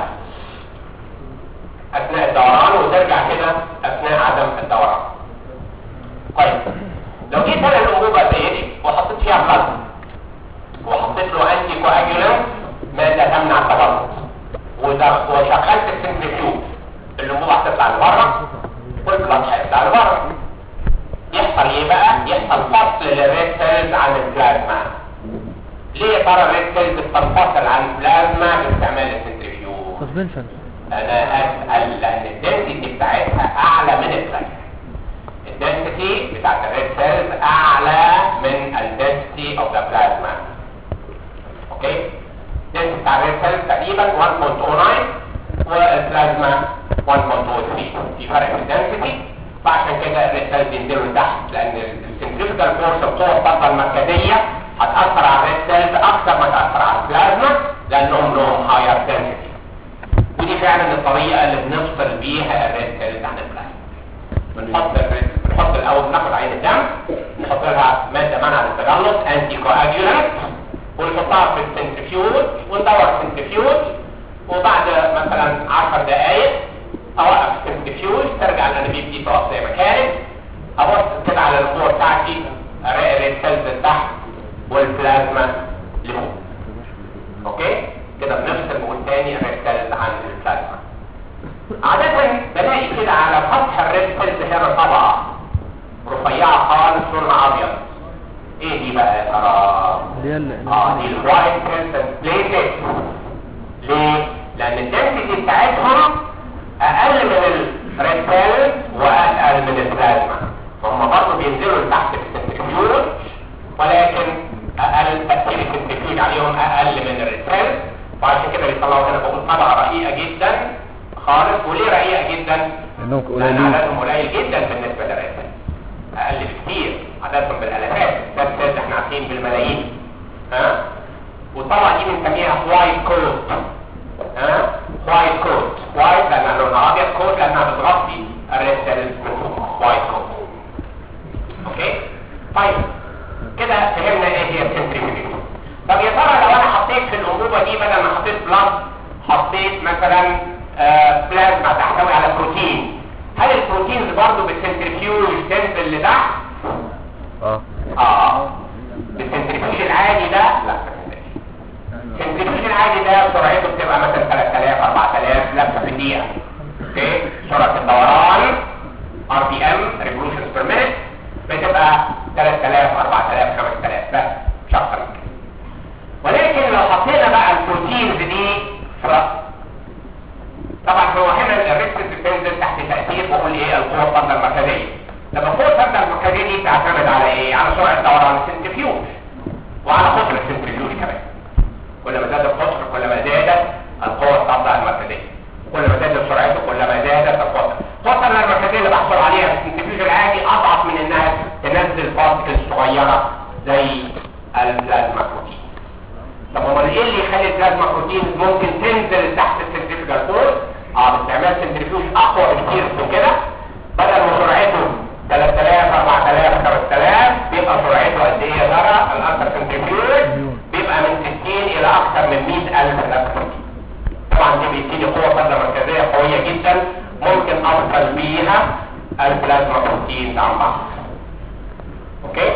اثناء الدوران وترجع كده اثناء عدم الدوران طيب لو جيت انا الانبوبه زي دي وحطيت فيها بلازما وحطيت له انتي كواجولانت ماده تمنع التبلط وده- وشغلت السنتريفيوج الانبوبه هتطلع لبره والبلاد هيطلع لبره يحصل ايه بقى؟ يحصل فصل للريد سيلز عن البلازما ليه يا ترى الريد سيلز بتنفصل عن البلازما باستعمال السنتريفيوج؟ سسبنشن انا اسال لان الدنسيتي بتاعتها اعلى من البلازما الدنسيتي بتاعت الريد سيلز اعلى من الدنسيتي اوف ذا بلازما اوكي الدنسيتي بتاع الريد سيلز تقريبا 1.09 والبلازما 1.03 في فرق في الدنسيتي فعشان كده الريد سيلز بينزلوا لتحت لان السنتريفيكال فورس القوه الطاقه المركزيه هتاثر على الريد سيلز اكثر ما تاثر على البلازما لانهم لهم هاير دنسيتي ودي فعلا الطريقه اللي بنفصل بيها الريد سيلز عن البلازما بنحط الريد بنحط الاول ناخد عين الدم نحط لها ماده منع للتجلط انتي كواجولانت ونحطها في السنتريفيوج وندور السنتريفيوج وبعد مثلا 10 دقائق اوقف السنتريفيوج ترجع الانابيب دي تقف زي ما كانت ابص كده على القوه بتاعتي الاقي الريد سيلز لتحت والبلازما لفوق اوكي كده بنفصل نقول تاني الريد سيلز عن البلازما عادة بلاقي كده على سطح الريد سيلز هنا طبقة رفيعة خالص لونها ابيض ايه دي بقى يا ترى؟ اللي هي ال- اه دي الوايت سيلز بليتد ليه؟ لان الدنسيتي بتاعتهم اقل من الريد سيلز واقل من البلازما هم برضه بينزلوا لتحت في السنتريفيوج ولكن اقل تاثير السنتريفيوج عليهم اقل من الريد سيلز وعشان كده بيطلعوا هنا بقول طبعا رقيقه جدا خالص وليه رقيقه جدا؟ لانهم لان قليلين عددهم قليل جدا بالنسبه للريد سيلز اقل بكتير عددهم بالالافات ده سيلز احنا عارفين بالملايين ها وطبعا دي بنسميها وايت كوت ها وايت كوت وايت لانها لونها ابيض كوت لانها بتغطي الريد سيلز من فوق وايت كوت اوكي طيب كده فهمنا ايه هي السنتريفيوج طب يا ترى لو انا حطيت في الانبوبه دي بدل ما حطيت بلاد حطيت مثلا آه بلازما تحتوي على بروتين هل البروتينز برضه بالسنتريفيوج تنزل لتحت؟ اه اه بالسنتريفيوج العادي ده لا السنتريفيوج العادي ده سرعته بتبقى مثلا 3000 4000 لفه في الدقيقه اوكي سرعه الدوران ار بي ام ريفولوشنز بير مينيت بتبقى 3000 4000 5000 بس مش اكتر من كده ولكن لو حطينا بقى البروتينز دي في طبعا هو هنا الريسك بتنزل تحت تاثير بقول ايه القوه الطردة المركزيه لما القوه الطردة المركزيه دي بتعتمد على ايه على سرعه دوران السنتريفيوج وعلى قطر السنتريفيوج كمان كل ما زاد القطر كل ما زادت القوه الطردة المركزيه كل ما زادت سرعته كل ما زادت القطر القطر المركزيه اللي بحصل عليها في السنتريفيوج العادي اضعف من انها تنزل بارتكلز صغيره زي البلازما بروتين طب امال ايه اللي يخلي البلازما بروتين ممكن تنزل تحت السنتريفيوجال فورس اه باستعمال سنتريفيوج اقوى بكتير من كده بدل ما سرعته 3000 4000 5000 بيبقى سرعته قد ايه يا ترى الانتر سنتريفيوج بيبقى من 60 الى اكثر من 100000 لفه طبعا دي بيديني قوه طردة مركزيه قويه جدا ممكن افصل بيها البلازما بروتين عن بعض اوكي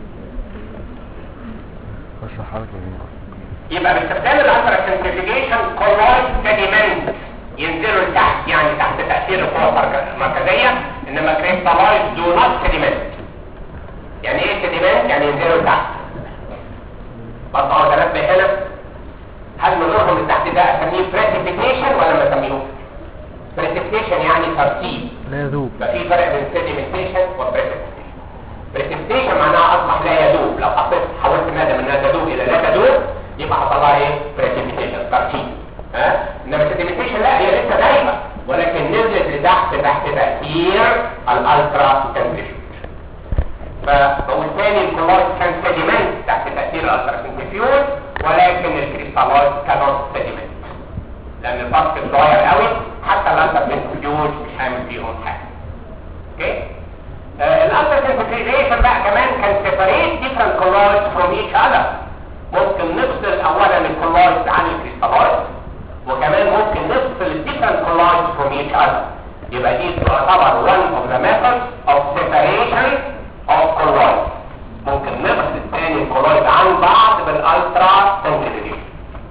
اشرح حركة دي يبقى باستخدام الانتر سنتريفيجيشن كولويد سيديمنت ينزلوا لتحت يعني تحت تاثير القوه المركزيه انما كريستالايز دو نوت سيديمنت يعني ايه سيديمنت يعني ينزلوا لتحت برضه اقعد انبه هنا هل نظرهم لتحت ده اسميه بريسيبيتيشن ولا ما اسميهوش بريسيبيتيشن يعني ترتيب لا يذوب يبقى في فرق بين سيديمنتيشن وبريسيبيتيشن بريسيبيتيشن معناها اصبح لا يذوب لو حطيت حولت ماده من انها تذوب الى لا تذوب يبقى حصل لها ايه بريسيبيتيشن ترتيب ها انما سيديمنتيشن لا هي لسه دايما ولكن نزلت لتحت تحت تاثير الالترا سنتريفيوج فبقول تاني الكلورايد كان سيديمنت تحت تاثير الالترا سنتريفيوج ولكن الكريستالويد كانوت سيديمنت لان الباسكت صغير قوي حتى الالترا سنتريفيوج مش هيعمل فيهم حاجه اوكي الالترا سنتريفيوجيشن بقى كمان كان سيبريت ديفرنت كلورايدز فروم ايتش اذر ممكن نفصل اولا الكلورايدز عن الكريستالويد وكمان ممكن نفصل الديفرنت كلورايدز فروم ايتش اذر يبقى دي تعتبر one of the methods of separation of colloids ممكن نفصل تاني الكلورايد عن بعض بالالترا سنتريفيوجيشن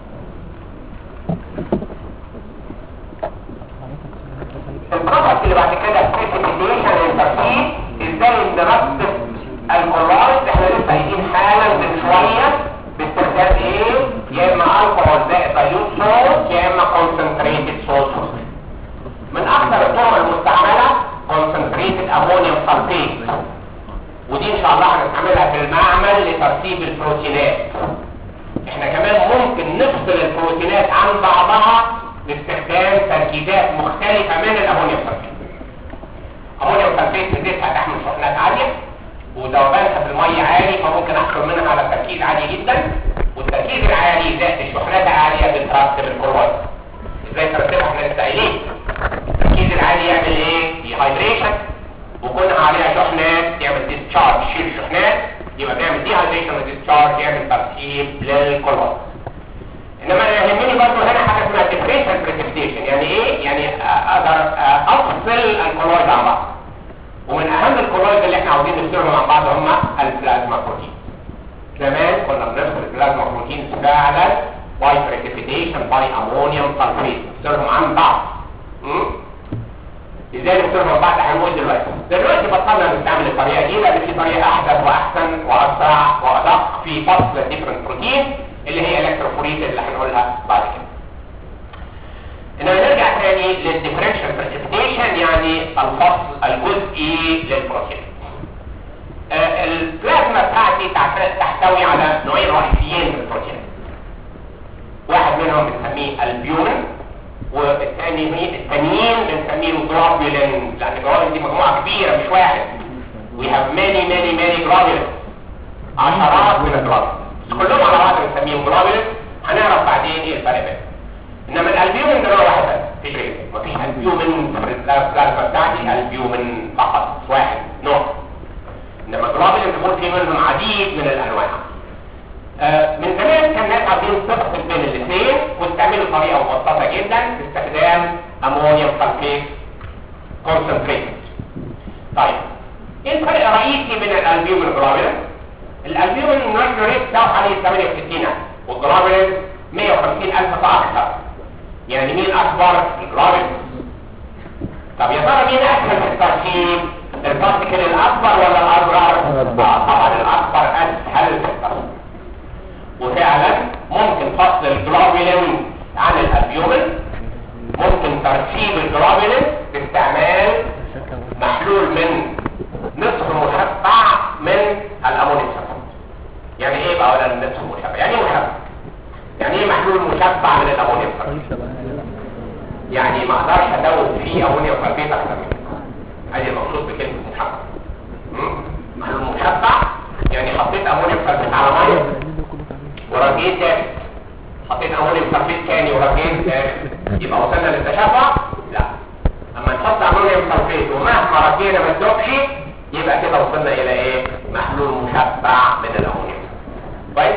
البروبرتي اللي بعد كده بريسيبيتيشن انترفيس ازاي نرتب الكلورايد احنا لسه قايلين حالا من شويه باستخدام ايه يا اما الكحول زائد دايلوت صوت يا اما كونسنتريتد صوت من اكثر الطرق المستعمله كونسنتريتد امونيوم سلفيت ودي ان شاء الله هنستعملها في المعمل لترتيب البروتينات احنا كمان ممكن نفصل البروتينات عن بعضها باستخدام تركيزات مختلفة من الامونيوم سلفيت امونيوم سلفيت نسبتها تحمل شحنات عالية وذوبانها في المية عالي فممكن احصل منها على تركيز عالي جدا والتركيز العالي زائد الشحنات العالية بترتب الكلورايد ازاي ترتبها احنا لسه قايلين التركيز العالي يعمل ايه؟ ديهايدريشن وكونها عليها شحنات يعمل ديسشارج يشيل شحنات يبقى بيعمل ديهايدريشن وديسشارج يعمل ترتيب للكلورايد انما اللي يهمني برضه هنا حاجه اسمها ديفرنشال بريسبيتيشن يعني ايه يعني اقدر افصل الكلورايد عن بعض ومن اهم الكلورايد اللي احنا عاوزين نفصلهم عن بعض هم البلازما بروتين زمان كنا بنفصل البلازما بروتين فعلا باي precipitation باي امونيوم سلفيت نفصلهم عن بعض م? ازاي نفصلهم عن بعض هنقول دلوقتي دلوقتي بطلنا نستعمل الطريقه دي لان في طريقه احدث واحسن واسرع وادق في فصل الديفرنت بروتين اللي هي الكتروفوريز اللي هنقولها بعد كده انما نرجع تاني للديفرنشال بريسبيتيشن يعني الفصل الجزئي للبروتين آه البلازما بتاعتي تحت- تحتوي على نوعين رئيسيين من البروتين واحد منهم بنسميه البيومن والثاني مين التانيين بنسميه جلوبولين لان الجلوبولين دي مجموعه كبيره مش واحد we have many many many globulins عشرات من الجلوبولين كلهم على بعض بنسميهم جلوبولين هنعرف بعدين ايه الفرق بينهم انما الالبيومين ده نوع واحد بس مفيش غيره مفيش البيومين في البلازما بتاعتي البيومين فقط واحد نوع انما الجلوبولين بيكون في منهم عديد من الانواع آه، من زمان كان الناس عايزين تفصل بين الاثنين واستعملوا طريقه مبسطه جدا باستخدام امونيوم سلفيت كونسنتريت طيب ايه الفرق الرئيسي بين الالبيومين والجلوبولين الالبيومين النيترو ريت بتاعه حوالي 68 والجلوبولين 150 الف فاكثر يعني مين اكبر الجلوبولين طب يا ترى مين اسهل في التركيب البارتيكل الاكبر ولا الاصغر الأكبر. آه، طبعا الاكبر اسهل في التركيب وفعلا ممكن فصل الجلوبولين عن الالبيومين ممكن تركيب الجلوبولين باستعمال محلول من نصف مشبع من الامونيوم سلفيت يعني ايه بقى ولا نصف مشبع يعني ايه مشبع يعني ايه محلول مشبع من الامونيوم سلفيت يعني ما اقدرش ازود فيه امونيوم سلفيت اكتر من كده ادي المقصود بكلمه مشبع مم؟ محلول مشبع يعني حطيت امونيوم سلفيت على ميه ورجيت تاني حطيت امونيوم سلفيت تاني ورجيت تاني يبقى وصلنا للتشبع لا اما نحط امونيوم سلفيت ومهما رجينا ما تدوبش يبقى كده وصلنا الى ايه محلول مشبع من الامونيوم كويس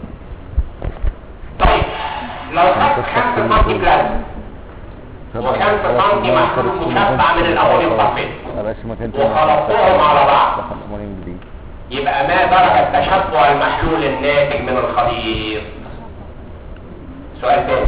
طيب لو خدت 5 سم بلازما وخمسة سنتي محلول مشبع من الأمونيوم سلفيت مبقاش مكان وخلطوهم على بعض دخل أمونيوم جديد يبقى ما درجة تشبع المحلول الناتج من الخليط سؤال تاني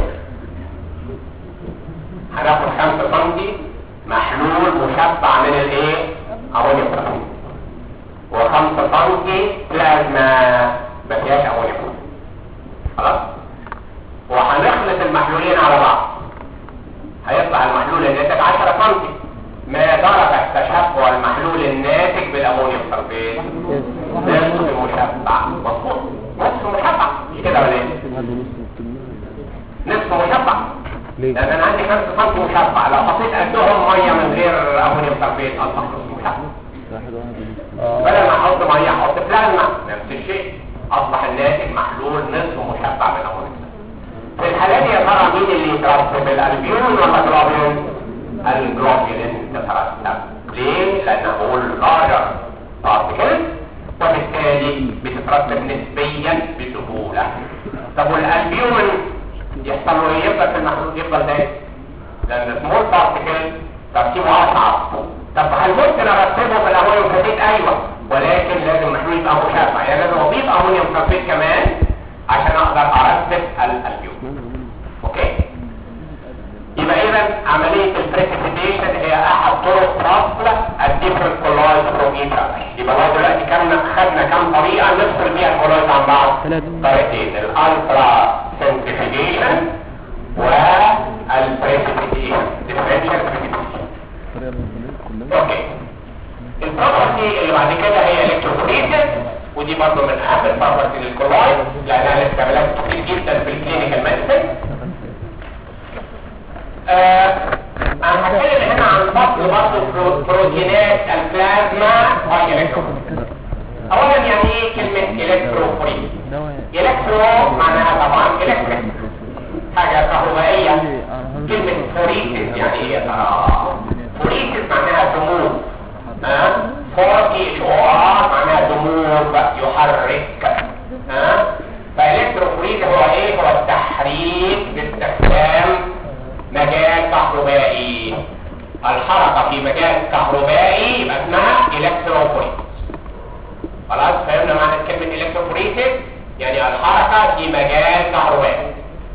هناخد 5 سنتي محلول مشبع من الايه امونيوم سلفيت و5 سنتي بلازما ما فيهاش امونيوم سلفيت خلاص وهنخلط المحلولين على بعض هيطلع المحلول الناتج 10 سنتي ما درجة تشبع المحلول الناتج بالامونيوم سلفيت نصف مشبع مظبوط نصف مشبع مش كده ولا ايه نصف مشبع ليه؟ لان انا عندي 5 سم مشبع لو حطيت قدهم ميه من غير امونيوم سلفيت اصبح نصف مشبع واحد واحد بدل ما احط ميه احط بلازما نفس الشيء اصبح الناتج محلول نصف مشبع من الامونيوم في الحالة دي يا ترى مين اللي يترسب الالبيون ولا الجلوبين الجلوبين يترسب ليه لانه اللارجر بارتكل وبالتالي بتترسب نسبيا بسهولة طب والالبيومن يحصل له ايه يفضل في المحلول يفضل دايما لان سمول بارتكل تركيبه اصعب طب هل ممكن ارتبه في الامونيوم سلفيت ايوه ولكن لازم المحلول يبقى مشبع يعني لازم اضيف امونيوم سلفيت كمان عشان اقدر ارتب الالبيوم اوكي يبقى اذا عمليه البريسيبيتيشن هي احد طرق فصل الديفرنت كولايد فروم ايتش يبقى لغايه دلوقتي كنا خدنا كام طريقه نفصل بيها الكولايد عن بعض طريقتين الالترا سنتريفيجيشن والبريسيبيتيشن ديفرنشال بريسيبيتيشن اوكي البروبرتي اللي بعد كده هي الكتروفوريسيس ودي برضه من اهم البروبرتي للكولايد لانها لها استعمالات كتير جدا في الكلينيكال ميديسن آه، انا هتكلم هنا عن فصل برضه برو- بروتينات البلازما والالكترون اولا يعني ايه كلمه الكتروفوريسيس الكترو معناها طبعا الكتريك حاجه كهربائيه كلمه فوريسيس يعني ايه يا ترى فوريسيس معناها دموع ها فور اتش او ار معناها دموع يحرك ها فالكتروفوريسيس هو ايه هو التحريك باستخدام مجال كهربائي الحركه في مجال كهربائي يبقى اسمها الكتروفوريسيس خلاص فهمنا معنى كلمة الكتروفوريسيس يعني الحركة في مجال كهربائي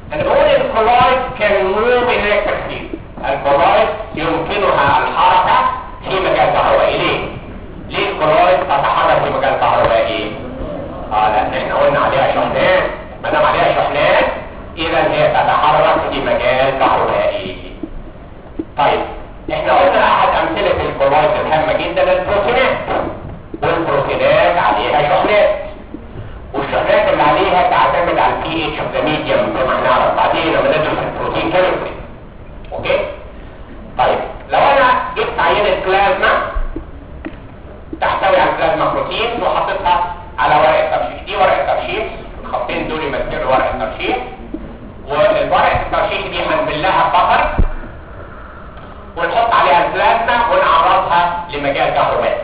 انا بقول الكولايد كان موف ان الكتريك الكولايد يمكنها الحركه في مجال كهربائي ليه؟ ليه الكولايد تتحرك في مجال كهربائي؟ اه لان احنا قلنا عليها شحنات ما دام عليها شحنات اذا هي تتحرك في مجال كهربائي طيب احنا قلنا احد امثله الكولايد الهامه جدا البروتينات والبروتينات عليها شحنات والشحنات اللي عليها تعتمد على البي اتش اوف ذا ميديوم زي ما هنعرف بعدين لما ندرس البروتين كيمستري اوكي طيب لو انا جبت عينه بلازما تحتوي على بلازما بروتين وحطيتها على ورقه ترشيح دي ورقه ترشيح الخطين دول يمثلوا ورقه ترشيح والورقه الترشيح دي هنبلها بطر ونحط عليها البلازما ونعرضها لمجال كهربائي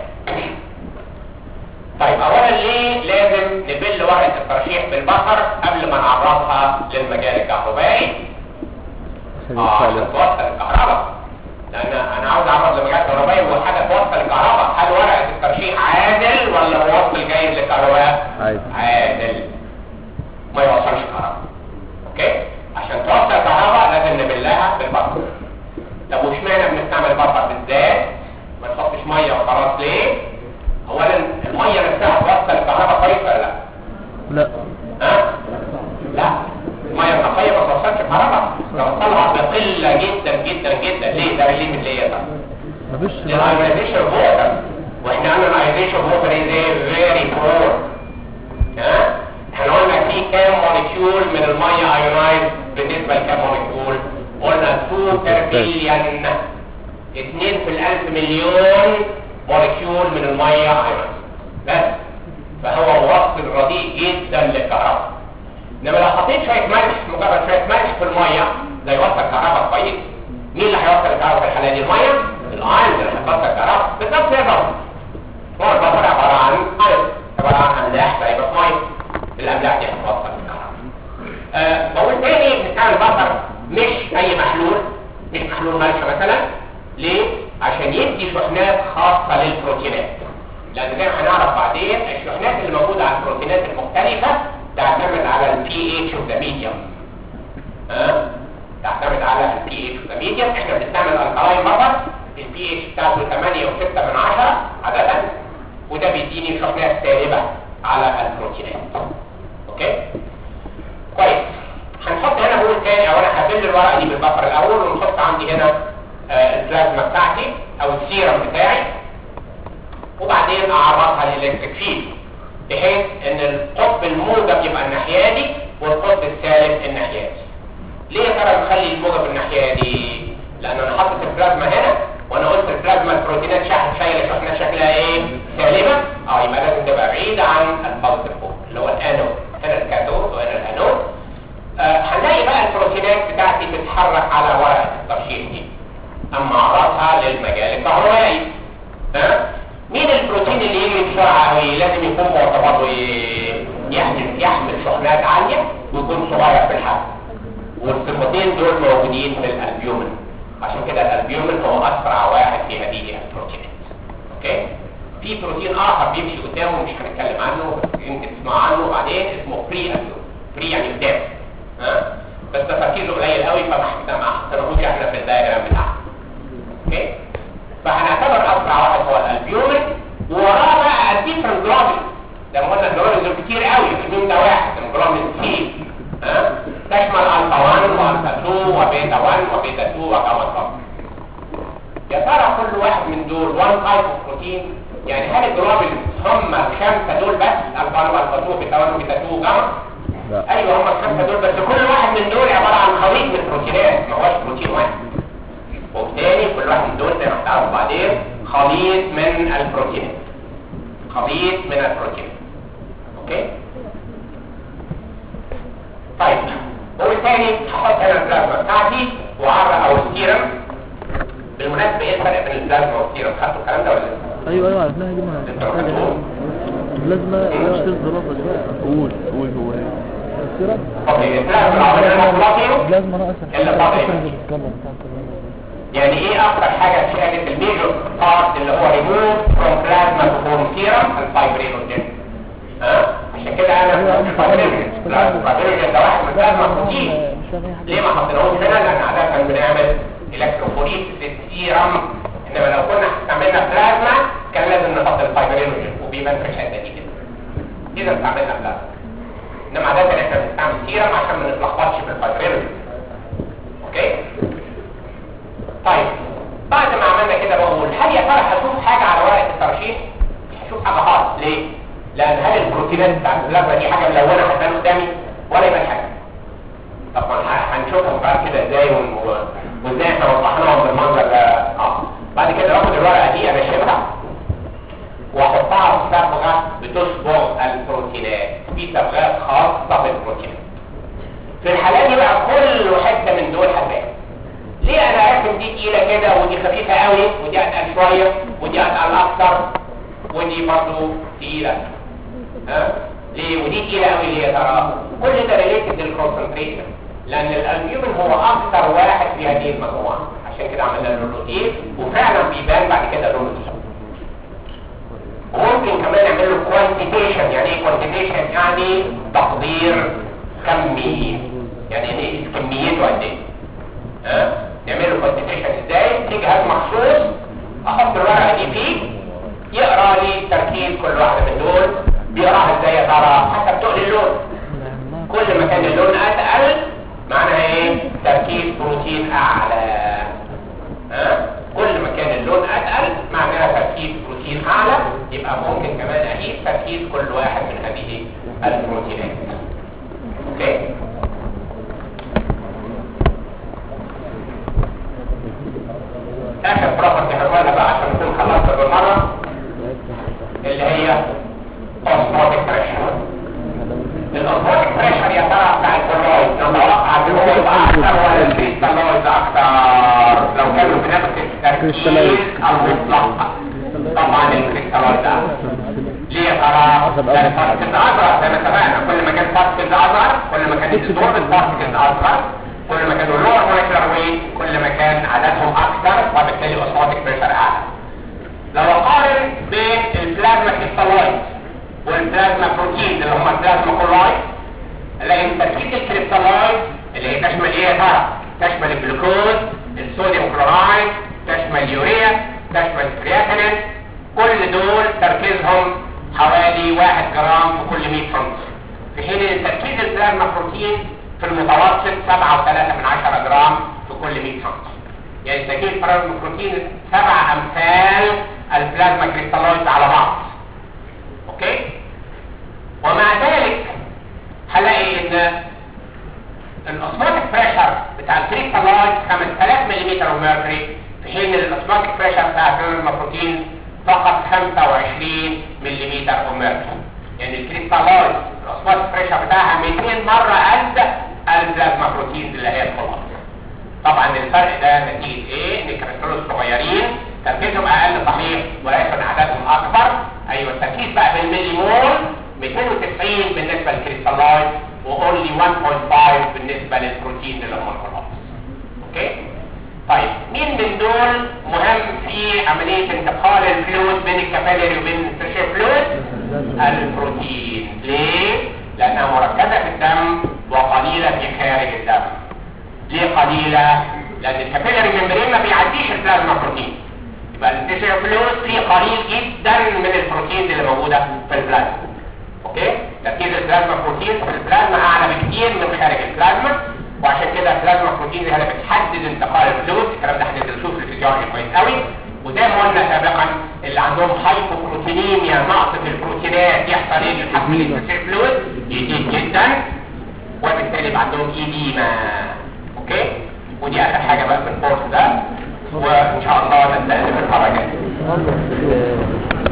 طيب اولا ليه لازم نبل ورقه الترشيح بالبصر قبل ما نعرضها للمجال الكهربائي عشان اه عشان يوصل توصل الكهرباء لان انا عاوز اعرض لمجال كهربائي وحاجه توصل الكهرباء هل ورقه الترشيح عادل ولا موصل جيد للكهرباء عادي عادل ما يوصلش كهرباء اوكي عشان توصل كهرباء لازم نبلها بالبصر طب واشمعنى بنستعمل بصر بالذات ما نحطش ميه وخلاص ليه اولا الميه نفسها توصل الكهرباء كويس ولا لا لا ها لا الميه النقيه ما توصلش كهرباء توصلها بقله جدا جدا جدا ليه ده ليه من ليه ده مفيش الايونيزيشن اوف ووتر واحنا قلنا الايونيزيشن اوف ووتر از فيري بور ها احنا قلنا في كام موليكيول من الميه ايونايز بالنسبه لكام موليكيول قلنا 2 بير بليون 2 في الالف مليون موليكيول من الميه ايونايز بس فهو موصل رديء جدا للكهرباء انما لو حطيت شويه ملح مجرد شويه ملح في الميه ده يوصل كهرباء كويس مين اللي هيوصل الكهرباء في الحاله دي الميه الايونز اللي هتوصل الكهرباء بالظبط زي البصر هو البصر عباره عن ايونز عباره عن املاح سايبه في ميه الاملاح دي هتوصل الكهرباء أه بقول تاني بنستعمل البصر مش اي محلول مش محلول ملح مثلا ليه عشان يدي شحنات خاصه للبروتينات لان زي ما هنعرف بعدين الشحنات اللي موجوده على البروتينات المختلفه تعتمد على البي اتش اوف ذا ميديوم ها تعتمد على البي اتش اوف ذا ميديوم احنا بنستعمل الكلاين مطر البي اتش بتاعته 8 و6 من 10 عاده وده بيديني شحنات سالبه على البروتينات اوكي كويس هنحط هنا بقول تاني او انا هبل الورقه دي بالبفر الاول ونحط عندي هنا آه البلازما بتاعتي او السيرم بتاعي وبعدين اعرضها للالكتريك فيلد بحيث ان القطب الموجب يبقى الناحيه دي والقطب السالب الناحيه دي ليه يا ترى نخلي الموجب الناحيه دي لان انا حاطط البلازما هنا وانا قلت البلازما البروتينات شحن شايله شحنه شكلها ايه سالبه اه يبقى لازم تبقى بعيده عن البوزيتيف بول اللي هو الانود هنا الكاثود وهنا الانود آه هنلاقي بقى البروتينات بتاعتي بتتحرك على ورقه الترشيح دي اما اعرضها للمجال الكهربائي ها مين البروتين اللي يجري بسرعه قوي لازم يكون معتبره ايه؟ يحمل يحمل شحنات عاليه ويكون صغير في الحجم والصفتين دول موجودين في الالبيومين عشان كده الالبيومين هو اسرع واحد في هذه البروتينات اوكي في بروتين اخر بيمشي قدامه مش هنتكلم عنه بس يمكن تسمع عنه بعدين اسمه بري البيومين بري يعني قدام ها بس ده تركيزه قليل قوي فما ما حطيناهوش احنا في الدايجرام بتاعنا اوكي فهنعتبر اسرع واحد هو الالبيومين ووراه بقى الديفرنت جلوبين زي ما قلنا الجلوبين دول كتير قوي مش ده واحد الجلوبين سي ها تشمل الفا 1 والفا 2 وبيتا 1 وبيتا 2 وكما سبق يا ترى كل واحد من دول وان تايب اوف بروتين يعني هل الجلوبين هم الخمسه دول بس الفا 1 والفا 2 وبيتا 1 وبيتا 2 وجاما لا ايوه هم الخمسه دول بس كل واحد من دول عباره عن خليط من البروتينات ما هوش بروتين واحد وبالتالي كل واحد من دول زي ما هتعرف بعدين خليط من البروتينات خليط من البروتينات اوكي طيب وبالتالي هحط هنا البلازما بتاعتي وعرق او السيرم بالمناسبه ايه الفرق بين البلازما والسيرم خدتوا الكلام ده ولا لسه؟ ايوه ايوه عرفناها دي ما لازم مش تظبط بقى قول قول هو ايه السيرم اوكي البلازما لو عملنا بلوكينج لازم انا إلا طبعاً. يعني ايه اكتر حاجه شالت الميجور بارت اللي هو ريموف فروم بلازما تو فورم سيرم الفايبرينوجين ها عشان كده انا الفايبرينوجين الفايبرينوجين ده واحد من البلازما بروتين ليه ما حطيناهوش هنا لان عاده بنعمل الكتروفوريس سيرم انما لو كنا استعملنا بلازما كان لازم نحط الفايبرينوجين وبيبان في الحته دي كده اذا استعملنا بلازما انما عاده احنا بنستعمل سيرم عشان ما نتلخبطش في الفايبرينوجين اوكي طيب بعد ما عملنا كده بقول هل يا ترى هشوف حاجه على ورقه الترشيح مش هشوف حاجه خالص ليه لان هل البروتينات بتاعت البلازما دي حاجه ملونه هتبان قدامي ولا يبان حاجه طبعا ه- هنشوفهم بعد كده ازاي ون- و- وازاي احنا وضحناهم بالمنظر ده اه بعد كده باخد الورقه دي انشفها واحطها في صبغه بتصبغ البروتينات في صبغات خاصه بالبروتينات في الحالات دي بقى كل حته من دول هتبان ليه انا ارسم دي تقيله كده ودي خفيفه قوي ودي اتقل شويه ودي اتقل اكتر ودي برضه تقيله ها ليه ودي تقيله قوي ليه يا ترى كل ده ريليتد للكونسنتريشن لان الالبيومين هو اكثر واحد في هذه المجموعه عشان كده عملنا له روتين وفعلا بيبان بعد كده لونه ايه وممكن كمان نعمل له كوانتيتيشن يعني ايه كوانتيتيشن يعني تقدير كمي يعني ايه كميته قد ايه ها نعمل له كوانتيتيشن ازاي في جهاز مخصوص احط الورقه دي فيه يقرا لي تركيز كل واحده من دول بيقراها ازاي يا ترى حسب تقل اللون كل ما كان اللون اتقل معناها ايه تركيز بروتين اعلى ها كل ما كان اللون اتقل معناها تركيز بروتين اعلى يبقى ممكن كمان اقيس تركيز كل واحد من هذه البروتينات اوكي اخر بروبرتي هنقولها بقى عشان نكون خلصنا بالمره اللي هي اوسموتيك بريشر الاوسموتيك بريشر يا ترى بتاع الكلويد نتوقع ان هو يبقى اكتر ولا الكريستالويد اكتر لو كانوا بنفس التركيز المطلق طبعا الكريستالويد ده ليه يا ترى؟ لان البارتكلز اصغر زي ما اتفقنا كل ما كان بارتكلز اصغر كل ما كان الدور البارتكلز اصغر كل ما كانوا لور مولكيولار ويت كل ما كان عددهم اكثر وبالتالي اوسموتيك بريشر اعلى لو اقارن بين البلازما كريستالويد والبلازما بروتين اللي هم البلازما كولايد الاقي ان تركيز الكريستالويد اللي هي تشمل ايه يا ترى؟ تشمل الجلوكوز الصوديوم كلورايد تشمل اليوريا تشمل الكرياتينين كل دول تركيزهم حوالي 1 جرام في كل 100 سم في حين ان تركيز البلازما بروتين في المتوسط 7.3 من 10 جرام في كل 100 سم يعني تركيز البلازما بروتين سبع امثال البلازما كريستالويد على بعض اوكي ومع ذلك هلاقي ان الاوسموتيك بريشر بتاع الكريستالويد 5000 ملم ميركوري في حين الاوسموتيك بريشر بتاع البلازما بروتين فقط 25 ملم ميركوري يعني الكريستالويد الاوسموتيك بريشر بتاعها 200 مره قد البلازما بروتين اللي هي الخلاص طبعا الفرق ده نتيجه ايه ان الكريستالويد صغيرين تركيزهم اقل صحيح ولكن عددهم اكبر ايوه التركيز بقى بالملي مول 290 بالنسبه للكريستالويد واونلي 1.5 بالنسبه للبروتين اللي هم الخلاص اوكي طيب مين من دول مهم في عمليه انتقال الفلويد بين الكابيلاري وبين الترشير فلويد البروتين ليه لانها مركزه في الدم وقليله في خارج الدم ليه قليله لان الكابيلاري ممبرين ما بيعديش البلازما بروتين يبقى الترشير فلويد فيه قليل جدا من البروتين اللي موجوده في البلازما اوكي تركيز البلازما بروتين في البلازما اعلى بكتير من خارج البلازما وعشان كده البلازما بروتين هي اللي بتحدد انتقال الفلويد الكلام ده هندرسوه في الفيزيولوجي كويس قوي وزي ما قلنا سابقا اللي عندهم هايبوبروتينيميا نقص في البروتينات يحصل ايه للحمل الفلويد فلويد يزيد جدا وبالتالي يبقى عندهم ايديما اوكي ودي اخر حاجه بقى في الكورس ده وان شاء الله نستأنف المره الجايه